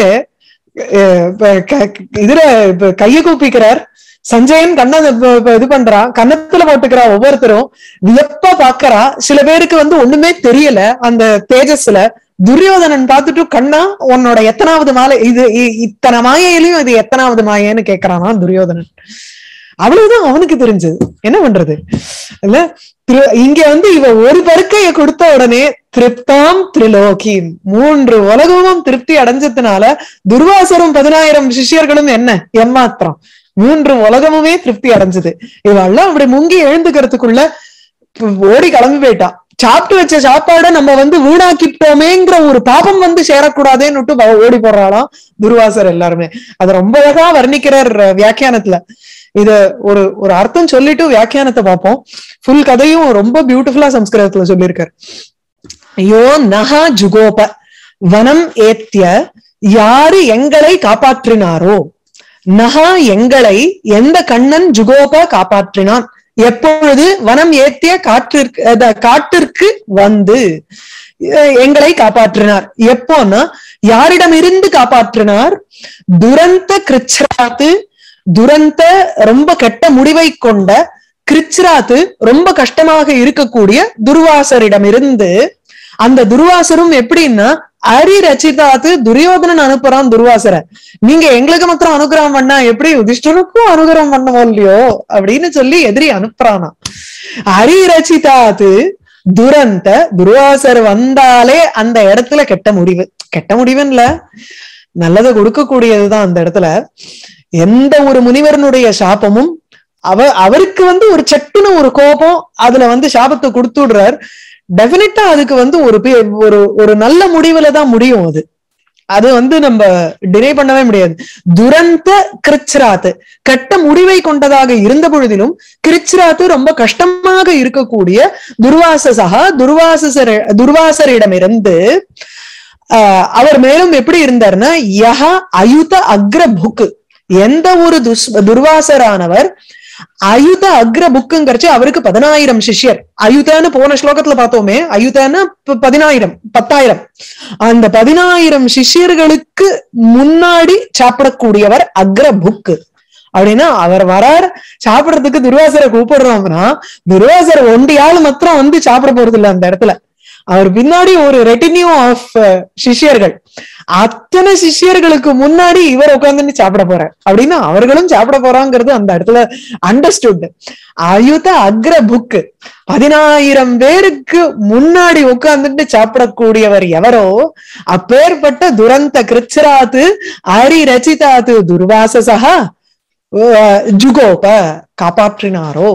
S1: அஹ் இப்ப க- க- இதுல இப்ப கைய கூப்பிக்கிறார் சஞ்சயன் கண்ண இப்ப- இப்ப இது பண்றான் கன்னத்துல போட்டுக்கிறா ஒவ்வொருத்தரும் வியப்பா பாக்குறா சில பேருக்கு வந்து ஒண்ணுமே தெரியல அந்த தேஜஸ்ல துரியோதனன் பார்த்துட்டு கண்ணா உன்னோட எத்தனாவது மாலை இது இ- இத்தனை மாயையிலயும் இது எத்தனாவது மாயன்னு கேக்குறானா துரியோதனன் அவ்வளவுதான் அவனுக்கு தெரிஞ்சது என்ன பண்றது இல்ல திரு- இங்க வந்து இவ ஒரு பருக்கைய கொடுத்த உடனே திருப்தாம் திரிலோகி மூன்று உலகமும் திருப்தி அடைஞ்சதுனால துர்வாசரும் பதினாயிரம் சிஷ்யர்களும் என்ன எம்மாத்திரம் மூன்று உலகமுமே திருப்தி அடைஞ்சது இவெல்லாம் அப்படி முங்கி எழுந்துக்கிறதுக்குள்ள ஓடி கிளம்பி போயிட்டா சாப்பிட்டு வச்ச சாப்பாடை நம்ம வந்து வீணாக்கிட்டோமேங்கிற ஒரு பாபம் வந்து சேரக்கூடாதேன்னு அவ ஓடி போடுறாளாம் துர்வாசர் எல்லாருமே அது ரொம்ப அழகா வர்ணிக்கிறார் அஹ், வியாக்கியானத்துல இத ஒரு ஒரு அர்த்தம் சொல்லிட்டு வியாக்கியானத்தை பார்ப்போம் ஃபுல் கதையும் ரொம்ப பியூட்டிஃபுல்லா சம்ஸ்கிருதத்துல சொல்லியிருக்காரு யோ நகா ஜுகோப வனம் ஏத்திய யாரு எங்களை காப்பாற்றினாரோ நகா எங்களை எந்த கண்ணன் ஜுகோப காப்பாற்றினான் எப்பொழுது வனம் ஏத்திய காற்றிற்கு அத காட்டிற்கு வந்து அஹ், எங்களை காப்பாற்றினார் எப்போன்னா யாரிடமிருந்து காப்பாற்றினார் துரந்த கிருச்ராத்து துரந்த ரொம்ப கெட்ட முடிவை கொண்ட கிருச்ராத்து ரொம்ப கஷ்டமாக இருக்கக்கூடிய துர்வாசரிடமிருந்து அந்த துர்வாசரும் எப்படின்னா அரி ரச்சிதாத்து துரியோதனன் அனுப்புறான் துர்வாசரை நீங்க எங்களுக்கு மாத்திரம் அனுகிரகம் பண்ணா எப்படி யுதிஷ்டனுக்கும் அனுகிரகம் பண்ணுவோம் இல்லையோ அப்படின்னு சொல்லி எதிரி அனுப்புறானா அரி ரச்சிதாத்து துரந்த துர்வாசர் வந்தாலே அந்த இடத்துல கெட்ட முடிவு கெட்ட முடிவுன்னு இல்ல நல்லதை கொடுக்கக்கூடியதுதான் அந்த இடத்துல எந்த ஒரு முனிவரனுடைய சாபமும் அவ அவருக்கு வந்து ஒரு சட்டுன்னு ஒரு கோபம் அதுல வந்து சாபத்தை கொடுத்து விடுறார் டெபினட்டா அதுக்கு வந்து ஒரு பே- ஒரு ஒரு நல்ல முடிவுல தான் முடியும் அது அது வந்து நம்ம டினை பண்ணவே முடியாது துரந்த கிருச்ராத்து கெட்ட முடிவை கொண்டதாக இருந்த பொழுதிலும் கிருச்ராத்து ரொம்ப கஷ்டமாக இருக்கக்கூடிய துர்வாசசகா துர்வாசசர் துர்வாசரிடமிருந்து ஆஹ் அவர் மேலும் எப்படி இருந்தார்னா யஹ அயுத அக்ர புக்கு எந்த ஒரு துஸ் துர்வாசரானவர் அயுத அக்ர புக்குங்கிறச்சு அவருக்கு பதினாயிரம் சிஷ்யர் அயுதன்னு போன ஸ்லோகத்துல பார்த்தோமே அயுதன்னு ப- பதினாயிரம் பத்தாயிரம் அந்த பதினாயிரம் சிஷ்யர்களுக்கு முன்னாடி சாப்பிடக்கூடியவர் அக்ர புக்கு அப்படின்னா அவர் வரார் சாப்பிடறதுக்கு துர்வாசரை கூப்பிடுறோம்னா துர்வாசர் ஒண்டியாள் மாத்திரம் வந்து சாப்பிட போறது இல்ல அந்த இடத்துல அவர் பின்னாடி ஒரு ரெட்டினியூ ஆஃப் சிஷ்யர்கள் அத்தனை சிஷ்யர்களுக்கு முன்னாடி இவர் உட்கார்ந்து சாப்பிட போறார் அப்படின்னா அவர்களும் சாப்பிட போறாங்கிறது அந்த இடத்துல அண்டர்ஸ்டுட் அயுத அக்ர புக்கு பதினாயிரம் பேருக்கு முன்னாடி உட்கார்ந்துட்டு சாப்பிடக்கூடியவர் எவரோ அப்பேற்பட்ட துரந்த கிருச்சராத்து அரி ரச்சிதாத்து துர்வாசசா ஜுகோப காப்பாற்றினாரோ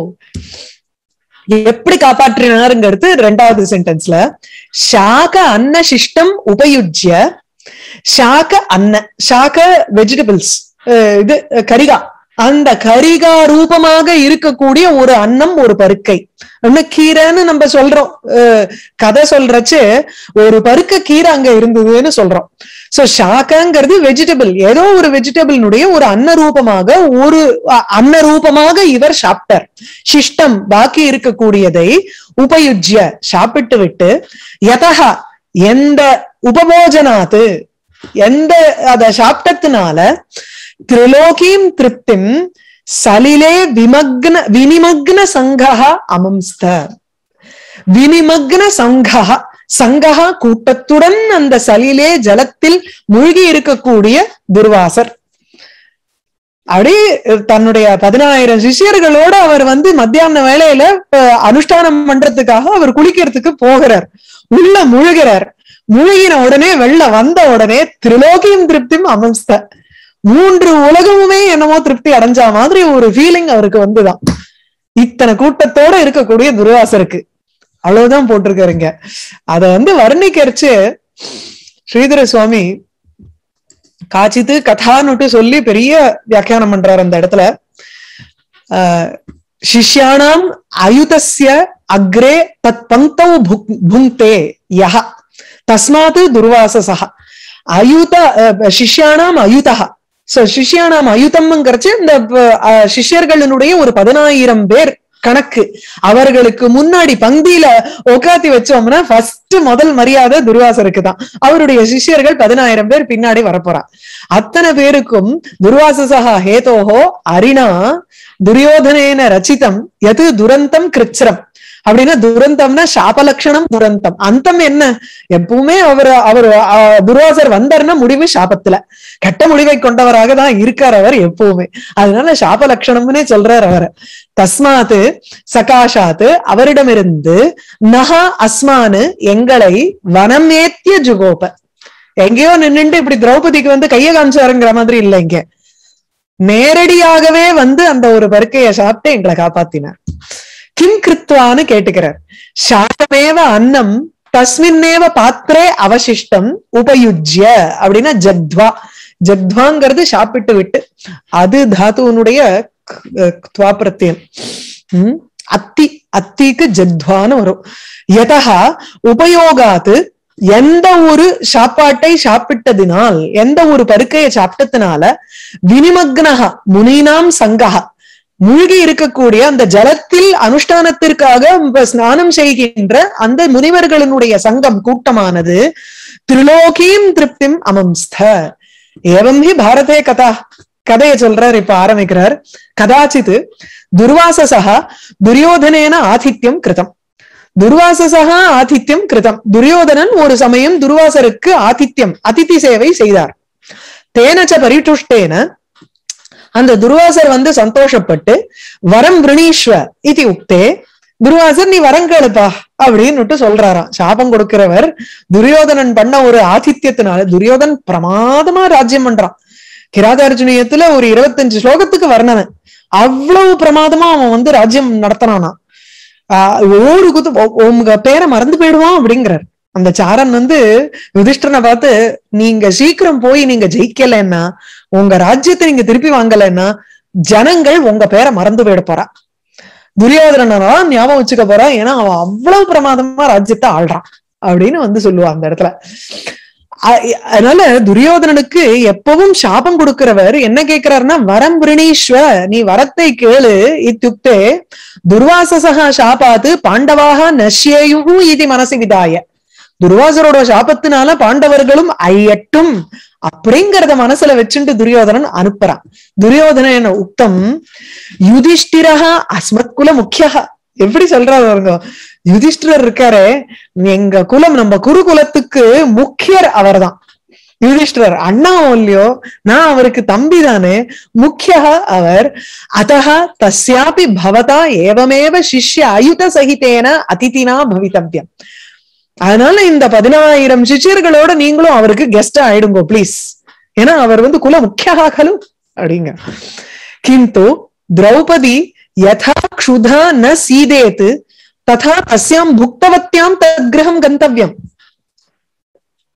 S1: எப்படி காப்பாற்றினாருங்கிறது ரெண்டாவது சென்டென்ஸ்ல ஷாக அன்ன சிஷ்டம் உபயுஜ்ய ஷாக அன்ன ஷாக வெஜிடபிள்ஸ் இது அஹ், கரிகா அந்த கரிகா ரூபமாக இருக்கக்கூடிய ஒரு அன்னம் ஒரு பருக்கை என்ன கீரைன்னு நம்ம சொல்றோம் அஹ் கதை சொல்றச்சு ஒரு பருக்க கீரை அங்க இருந்ததுன்னு சொல்றோம் சோ ஷாக்கங்கிறது வெஜிடபிள் ஏதோ ஒரு வெஜிடபிளினுடைய ஒரு அன்ன ரூபமாக ஒரு அ- அன்ன ரூபமாக இவர் சாப்பிட்டார் சிஷ்டம் பாக்கி இருக்கக்கூடியதை உபயுஜ்ய சாப்பிட்டு விட்டு யதா எந்த உபபோஜனாத்து எந்த அத சாப்பிட்டதுனால திரிலோகீம் திருப்திம் சலிலே விமக்ன வினிமக்ன சங்கஹ அமம்ஸ்த வினிமக்ன சங்கஹ சங்கஹ கூட்டத்துடன் அந்த சலிலே ஜலத்தில் மூழ்கி இருக்கக்கூடிய துர்வாசர் அப்படியே தன்னுடைய பதினாயிரம் சிஷ்யர்களோட அவர் வந்து மத்தியான வேளையில அஹ், அனுஷ்டானம் பண்றதுக்காக அவர் குளிக்கிறதுக்கு போகிறார் உள்ள முழுகிறார் முழுகின உடனே வெளில வந்த உடனே திரிலோகியும் திருப்தியும் அமம்ஸ்த மூன்று உலகமுமே என்னமோ திருப்தி அடைஞ்ச மாதிரி ஒரு ஃபீலிங் அவருக்கு வந்துதான் இத்தனை கூட்டத்தோட இருக்கக்கூடிய துர்வாசருக்கு அவ்வளவுதான் போட்டிருக்காருங்க அத வந்து வர்ணிக்கரிச்சு ஸ்ரீதர சுவாமி காச்சித்து கதான்னுட்டு சொல்லி பெரிய வியாக்கியானம் பண்றாரு அந்த இடத்துல ஆஹ் சிஷ்யானாம் அயுதஸ்ய அக்ரே தத் பங்கௌ புக்- புங்க்தே யஹ தஸ்மாத் துர்வாசசா அயுத அஹ், சிஷ்யானாம் அயுதா சோ சிஷ்யானாம் அயுதம்ங்கிறச்சு இந்த அஹ், சிஷ்யர்களினுடைய ஒரு பதினாயிரம் பேர் கணக்கு அவர்களுக்கு முன்னாடி பந்தியில உட்காத்தி வச்சோம்னா ஃபர்ஸ்ட் முதல் மரியாதை துர்வாசருக்கு தான் அவருடைய சிஷ்யர்கள் பதினாயிரம் பேர் பின்னாடி வரப்போறா அத்தனை பேருக்கும் துர்வாசசா ஹேதோஹோ அரிணா துரியோதனேன ரச்சிதம் எது துரந்தம் கிருச்சிரம் அப்படின்னா துரந்தம்னா சாபலட்சணம் துரந்தம் அந்தம் என்ன எப்பவுமே அவர் அவர் அஹ், துர்வாசர் வந்தாருன்னா முடிவு சாபத்துல கெட்ட முடிவை கொண்டவராக தான் இருக்கார் அவர் எப்பவுமே அதனால சாப லட்சணம்னே சொல்றார் அவர் தஸ்மாத்து சகாஷாத்து அவரிடமிருந்து நகா அஸ்மானு எங்களை வனமேத்திய ஜுகோப எங்கேயோ நின்னுட்டு இப்படி திரௌபதிக்கு வந்து கைய காமிச்சாருங்கிற மாதிரி இல்ல இங்க நேரடியாகவே வந்து அந்த ஒரு பருக்கைய சாப்பிட்டு எங்களை காப்பாத்தினார் கிம் கிருத்வான்னு கேட்டுக்கிறார் சாதமேவ அன்னம் தஸ்மின்னேவ பாத்திரே அவசிஷ்டம் உபயுஜ்ய அப்படின்னா ஜத்வா ஜத்வாங்கிறது சாப்பிட்டு விட்டு அது தாத்துவனுடைய துவா பிரத்யம் உம் அத்தி அத்திக்கு ஜத்வான்னு வரும் யதா உபயோகாத்து எந்த ஒரு சாப்பாட்டை சாப்பிட்டதினால் எந்த ஒரு பருக்கையை சாப்பிட்டதுனால வினிமக்னஹ முனீனாம் சங்கஹ மூழ்கி இருக்கக்கூடிய அந்த ஜலத்தில் அனுஷ்டானத்திற்காக இப்ப ஸ்நானம் செய்கின்ற அந்த முனிவர்களினுடைய சங்கம் கூட்டமானது திரிலோகீம் திருப்திம் அமம்ஸ்த ஏவம் ஹி பாரதே கதா கதையை சொல்றார் இப்ப ஆரம்பிக்கிறார் கதாச்சித் துர்வாசசா துரியோதனேன ஆதித்யம் கிருதம் துர்வாசசா ஆதித்யம் கிருதம் துரியோதனன் ஒரு சமயம் துர்வாசருக்கு ஆதித்யம் அதிதி சேவை செய்தார் தேனச்ச பரிட்டுஷ்டேன அந்த துர்வாசர் வந்து சந்தோஷப்பட்டு வரம் விரணீஸ்வ இது உக்தே துர்வாசர் நீ வரம் கேளுப்பா அப்படின்னு சொல்றாராம் சாபம் கொடுக்கிறவர் துரியோதனன் பண்ண ஒரு ஆதித்யத்தினால துரியோதன் பிரமாதமா ராஜ்யம் பண்றான் கிராதார்ஜுனியத்துல ஒரு இருபத்தஞ்சு ஸ்லோகத்துக்கு வர்ணவன் அவ்வளவு பிரமாதமா அவன் வந்து ராஜ்யம் நடத்தினானா ஆஹ் ஒரு குத்து உ- உங்க பேரை மறந்து போயிடுவான் அப்படிங்கிறார் அந்த சாரன் வந்து யுதிஷ்டனை பார்த்து நீங்க சீக்கிரம் போய் நீங்க ஜெயிக்கலைன்னா உங்க ராஜ்யத்தை நீங்க திருப்பி வாங்கலைன்னா ஜனங்கள் உங்க பேரை மறந்து போயிட போறா துரியோதனனா ஞாபகம் வச்சுக்க போறா ஏன்னா அவன் அவ்வளவு பிரமாதமா ராஜ்யத்தை ஆள்றான் அப்படின்னு வந்து சொல்லுவா அந்த இடத்துல அ- அதனால துரியோதனனுக்கு எப்பவும் சாபம் கொடுக்கிறவர் என்ன கேட்கிறாருன்னா வரம் விரணீஸ்வ நீ வரத்தை கேளு இத்துக்தே துர்வாசசா சாபாத்து பாண்டவாக நஷ்யேயு இது மனசு விதாய துர்வாசரோட சாபத்தினால பாண்டவர்களும் ஐயட்டும் அப்படிங்கறத மனசுல வச்சுட்டு துரியோதனன் அனுப்புறான் துரியோதன உக்தம் யுதிஷ்டிரஹா அஸ்மத் குல முக்கியஹா எப்படி சொல்றாரு பாருங்க யுதிஷ்டிரர் இருக்காரே எங்க குலம் நம்ம குரு குலத்துக்கு முக்கியர் அவர்தான் யுதிஷ்டிரர் அண்ணாவும் இல்லையோ நான் அவருக்கு தம்பி தானே முக்கியா அவர் அதஹ தஸ்யாபி பவதா ஏவமேவ சிஷ்ய அயுத சகிதேன அதிதினா பவித்தவ்யம் அதனால இந்த பதினாயிரம் சிஷ்யர்களோட நீங்களும் அவருக்கு கெஸ்டா ஆயிடுங்க ப்ளீஸ் ஏன்னா அவர் வந்து குல முக்கியா கலு அப்படிங்க கிந்து திரௌபதி யதா க்ஷுதா ந சீதேத் ததா தஸ்யாம் புக்தவத்யாம் தத்கிரகம் கந்தவ்யம்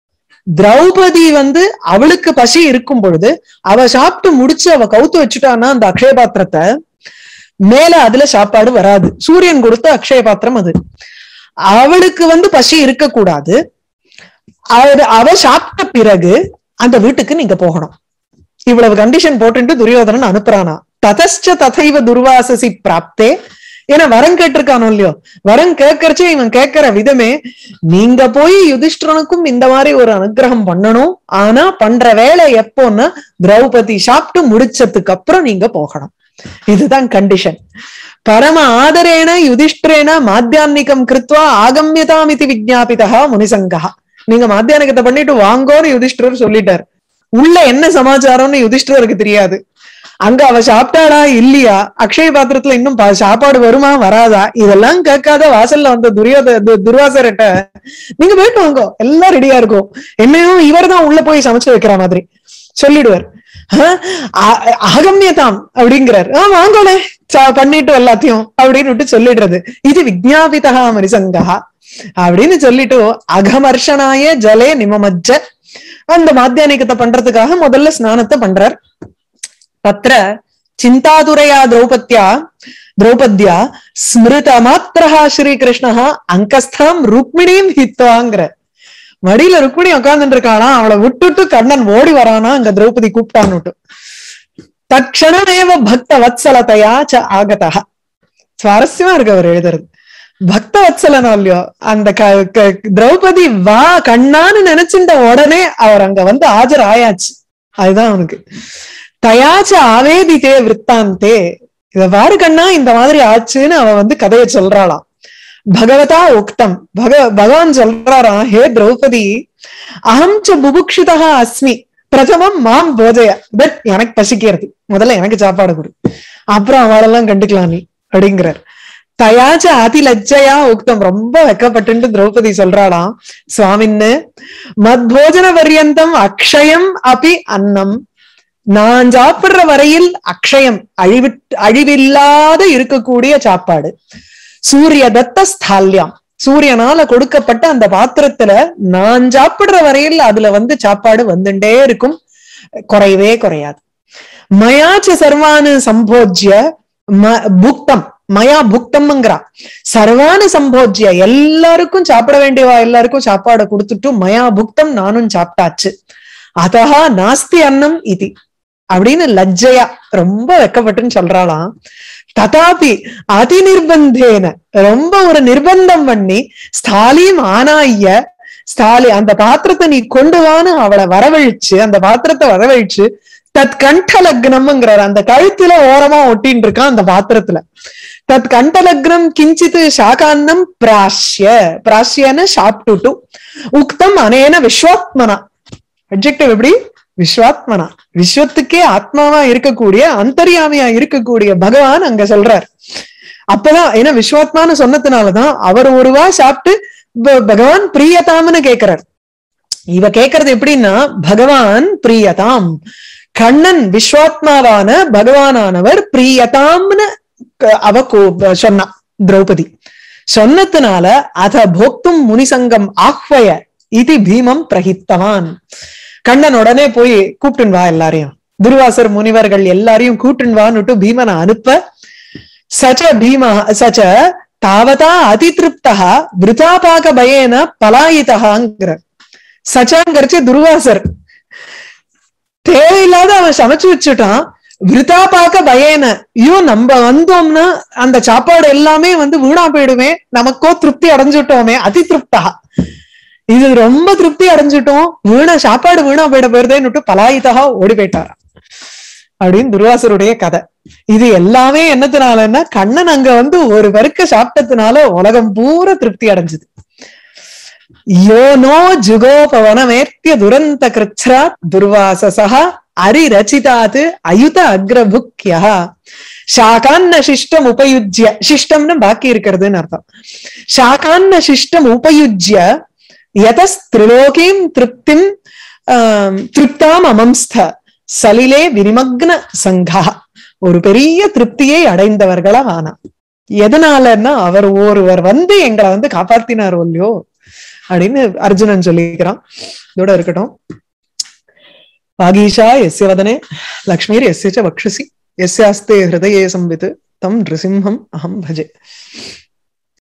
S1: திரௌபதி வந்து அவளுக்கு பசி இருக்கும் பொழுது அவ சாப்பிட்டு முடிச்சு அவ கவுத்து வச்சுட்டான்னா அந்த அக்ஷய பாத்திரத்தை மேல அதுல சாப்பாடு வராது சூரியன் கொடுத்த அக்ஷய பாத்திரம் அது அவளுக்கு வந்து பசி இருக்கக்கூடாது அவ- அவ சாப்பிட்ட பிறகு அந்த வீட்டுக்கு நீங்க போகணும் இவ்வளவு கண்டிஷன் போட்டுட்டு துரியோதனன் அனுப்புறானா ததச்ச ததைவ துர்வாசசி பிராப்தே ஏன்னா வரம் கேட்டிருக்கானோ இல்லையோ வரம் கேட்கறச்சே இவன் கேட்கிற விதமே நீங்க போய் யுதிஷ்டரனுக்கும் இந்த மாதிரி ஒரு அனுகிரகம் பண்ணணும் ஆனா பண்ற வேலை எப்போன்னா திரௌபதி சாப்பிட்டு முடிச்சதுக்கு அப்புறம் நீங்க போகணும் இதுதான் கண்டிஷன் பரம ஆதரேன யுதிஷ்டிரேன மாத்தியான்னிகம் கிருத்வா ஆகம்யதாம் இது விஜாபிதா முனிசங்கா நீங்க மாத்தியானிகத்தை பண்ணிட்டு வாங்கோன்னு யுதிஷ்டிரர் சொல்லிட்டார் உள்ள என்ன சமாச்சாரம்னு யுதிஷ்டிரருக்கு தெரியாது அங்க அவ சாப்பிட்டாளா இல்லையா அக்ஷய பாத்திரத்துல இன்னும் பா- சாப்பாடு வருமா வராதா இதெல்லாம் கேட்காத வாசல்ல வந்த துரியோத து- துர்வாசர்கிட்ட நீங்க போயிட்டு வாங்கோ எல்லாம் ரெடியா இருக்கும் என்னையும் இவர் தான் உள்ள போய் சமைச்சு வைக்கிற மாதிரி சொல்லிடுவார் ஆஹ் அ- அகம்யதாம் அப்படிங்கிறார் ஆஹ் வாங்கோனே சா- பண்ணிட்டு எல்லாத்தையும் அப்படின்னு விட்டு சொல்லிடுறது இது விஜாபிதா மரிசங்கா அப்படின்னு சொல்லிட்டு அகமர்ஷனாய ஜலே நிமமஜ்ஜ அந்த மாத்தியானிகத்தை பண்றதுக்காக முதல்ல ஸ்நானத்தை பண்றார் தத்ர சிந்தாதுரையா திரௌபத்யா திரௌபத்யா ஸ்மிருத மாத்திரஹா ஸ்ரீகிருஷ்ணஹா அங்கஸ்தாம் ருக்மிணியும் ஹித்வாங்கிற மடியில ருக்மிணி உட்கார்ந்துட்டு இருக்கானா அவளை விட்டுட்டு கண்ணன் ஓடி வரானா அங்க திரௌபதி கூப்பிட்டான்னுட்டு தக்ஷணமேவ பக்த வத்சலதையா ச ஆகதா சுவாரஸ்யமா இருக்கு அவர் எழுதுறது பக்த வத்சலனோ இல்லையோ அந்த க- க- திரௌபதி வா கண்ணான்னு நினைச்சுட்ட உடனே அவர் அங்க வந்து ஆஜர் ஆயாச்சு அதுதான் அவனுக்கு தயாச்ச ஆவேதித்தே விற்த்தாந்தே இத பாரு கண்ணா இந்த மாதிரி ஆச்சுன்னு அவ வந்து கதையை சொல்றாளாம் பகவதா உக்தம் பக பகவான் சொல்றாராம் ஹே திரௌபதி அகம் ச புபுக்ஷிதா அஸ்மி பிரதமம் மாம் போஜய பட் எனக்கு பசிக்கிறது முதல்ல எனக்கு சாப்பாடு கொடு அப்புறம் அவளெல்லாம் கண்டுக்கலாம் நீ அப்படிங்கிறார் தயாச்ச அதிலஜ்ஜையா உக்தம் ரொம்ப வெக்கப்பட்டு திரௌபதி சொல்றாளாம் சுவாமின்னு மத்போஜன பர்யந்தம் அக்ஷயம் அபி அன்னம் நான் சாப்பிடுற வரையில் அக்ஷயம் அழிவு அழிவில்லாத இருக்கக்கூடிய சாப்பாடு சூரிய தத்த ஸ்தால்யம் சூரியனால கொடுக்கப்பட்ட அந்த பாத்திரத்துல நான் சாப்பிடுற வரையில் அதுல வந்து சாப்பாடு வந்துட்டே இருக்கும் குறையவே குறையாது மயாச்ச சர்வானு சம்போஜ்ய ம- புக்தம் மயா புக்தம்ங்கிறா சர்வானு சம்போஜ்ய எல்லாருக்கும் சாப்பிட வேண்டியவா எல்லாருக்கும் சாப்பாடு கொடுத்துட்டு மயா புக்தம் நானும் சாப்பிட்டாச்சு அதஹா நாஸ்தி அன்னம் இது அப்படின்னு லஜ்ஜையா ரொம்ப வெக்கப்பட்டுன்னு சொல்றாளாம் ததாபி அதி நிர்பந்தேன ரொம்ப ஒரு நிர்பந்தம் பண்ணி ஸ்தாலியும் ஆனாய்ய ஸ்தாலி அந்த பாத்திரத்தை நீ கொண்டு வான்னு அவளை வரவழிச்சு அந்த பாத்திரத்தை வரவழிச்சு தத் கண்டலக்னம்ங்கிறார் அந்த கழுத்துல ஓரமா ஒட்டின்னு இருக்கான் அந்த பாத்திரத்துல தத் கண்டலக்னம் கிஞ்சித் சாகான்னம் பிராஷ்ய பிராஷ்யன்னு சாப்பிட்டுட்டு உக்தம் அனேன விஸ்வாத்மனா அப்ஜெக்டிவ் எப்படி விஸ்வாத்மனா விஸ்வத்துக்கே ஆத்மாவா இருக்கக்கூடிய அந்தர்யாமியா இருக்கக்கூடிய பகவான் அங்க சொல்றார் அப்பதான் ஏன்னா விஸ்வாத்மான்னு சொன்னதுனாலதான் அவர் ஒருவா சாப்பிட்டு ப- பகவான் பிரியதாம்னு கேக்குறார் இவ கேக்குறது எப்படின்னா பகவான் பிரியதாம் கண்ணன் விஸ்வாத்மாவான பகவானானவர் பிரியதாம்னு க- அவ கூ- சொன்னா திரௌபதி சொன்னதுனால அத போக்தும் முனிசங்கம் ஆஹ்வய இது பீமம் பிரகித்தவான் கண்ணன் உடனே போய் கூப்பிட்டுன்னு வா எல்லாரையும் துர்வாசர் முனிவர்கள் எல்லாரையும் கூப்பிட்டுன்னு வான்னுட்டு பீமனை அனுப்ப சச்ச பீம சச்ச தாவதா அதிருப்தா விருதாபாக பயேன பலாயிதகாங்கிற சச்சாங்கிறச்சு துர்வாசர் தேவையில்லாத அவன் சமைச்சு வச்சுட்டான் விருதாபாக்க பயேன ஐயோ நம்ம வந்தோம்னா அந்த சாப்பாடு எல்லாமே வந்து வீணா போயிடுமே நமக்கோ திருப்தி அடைஞ்சுட்டோமே அதி திருப்தா இது ரொம்ப திருப்தி அடைஞ்சுட்டோம் வீணா சாப்பாடு வீணா போயிட போயிருதேன்னுட்டு பலாயிதா ஓடி போயிட்டாராம் அப்படின்னு துர்வாசருடைய கதை இது எல்லாமே என்னத்தினாலன்னா கண்ணன் அங்க வந்து ஒரு வர்க்க சாப்பிட்டதுனால உலகம் பூரா திருப்தி அடைஞ்சது யோனோ ஜுகோபவனமேத்திய துரந்த கிருச்ரா துர்வாசசா அரிரச்சிதாத் அயுத அக்ரபுக்யா சாகான்ன சிஷ்டம் உபயுஜ்ய சிஷ்டம்னு பாக்கி இருக்கிறதுன்னு அர்த்தம் சாகான்ன சிஷ்டம் உபயுஜ்ய யதஸ்திரிலோகீம் திருப்திம் ஆம், திருப்தாம் அமம்ஸ்த சலிலே வினிமக்ன சங்கா ஒரு பெரிய திருப்தியை அடைந்தவர்களா ஆனா எதனாலன்னா அவர் ஒருவர் வந்து எங்களை வந்து காப்பாத்தினார் இல்லையோ அப்படின்னு அர்ஜுனன் சொல்லிக்கிறான் இதோட இருக்கட்டும் வாகீஷா எஸ்ய வதனே லக்ஷ்மீர் எஸ்ய ச வக்ஷசி எஸ்யாஸ்தே ஹிருதயே சம்வித் தம் நிருசிம்ஹம் அகம் பஜே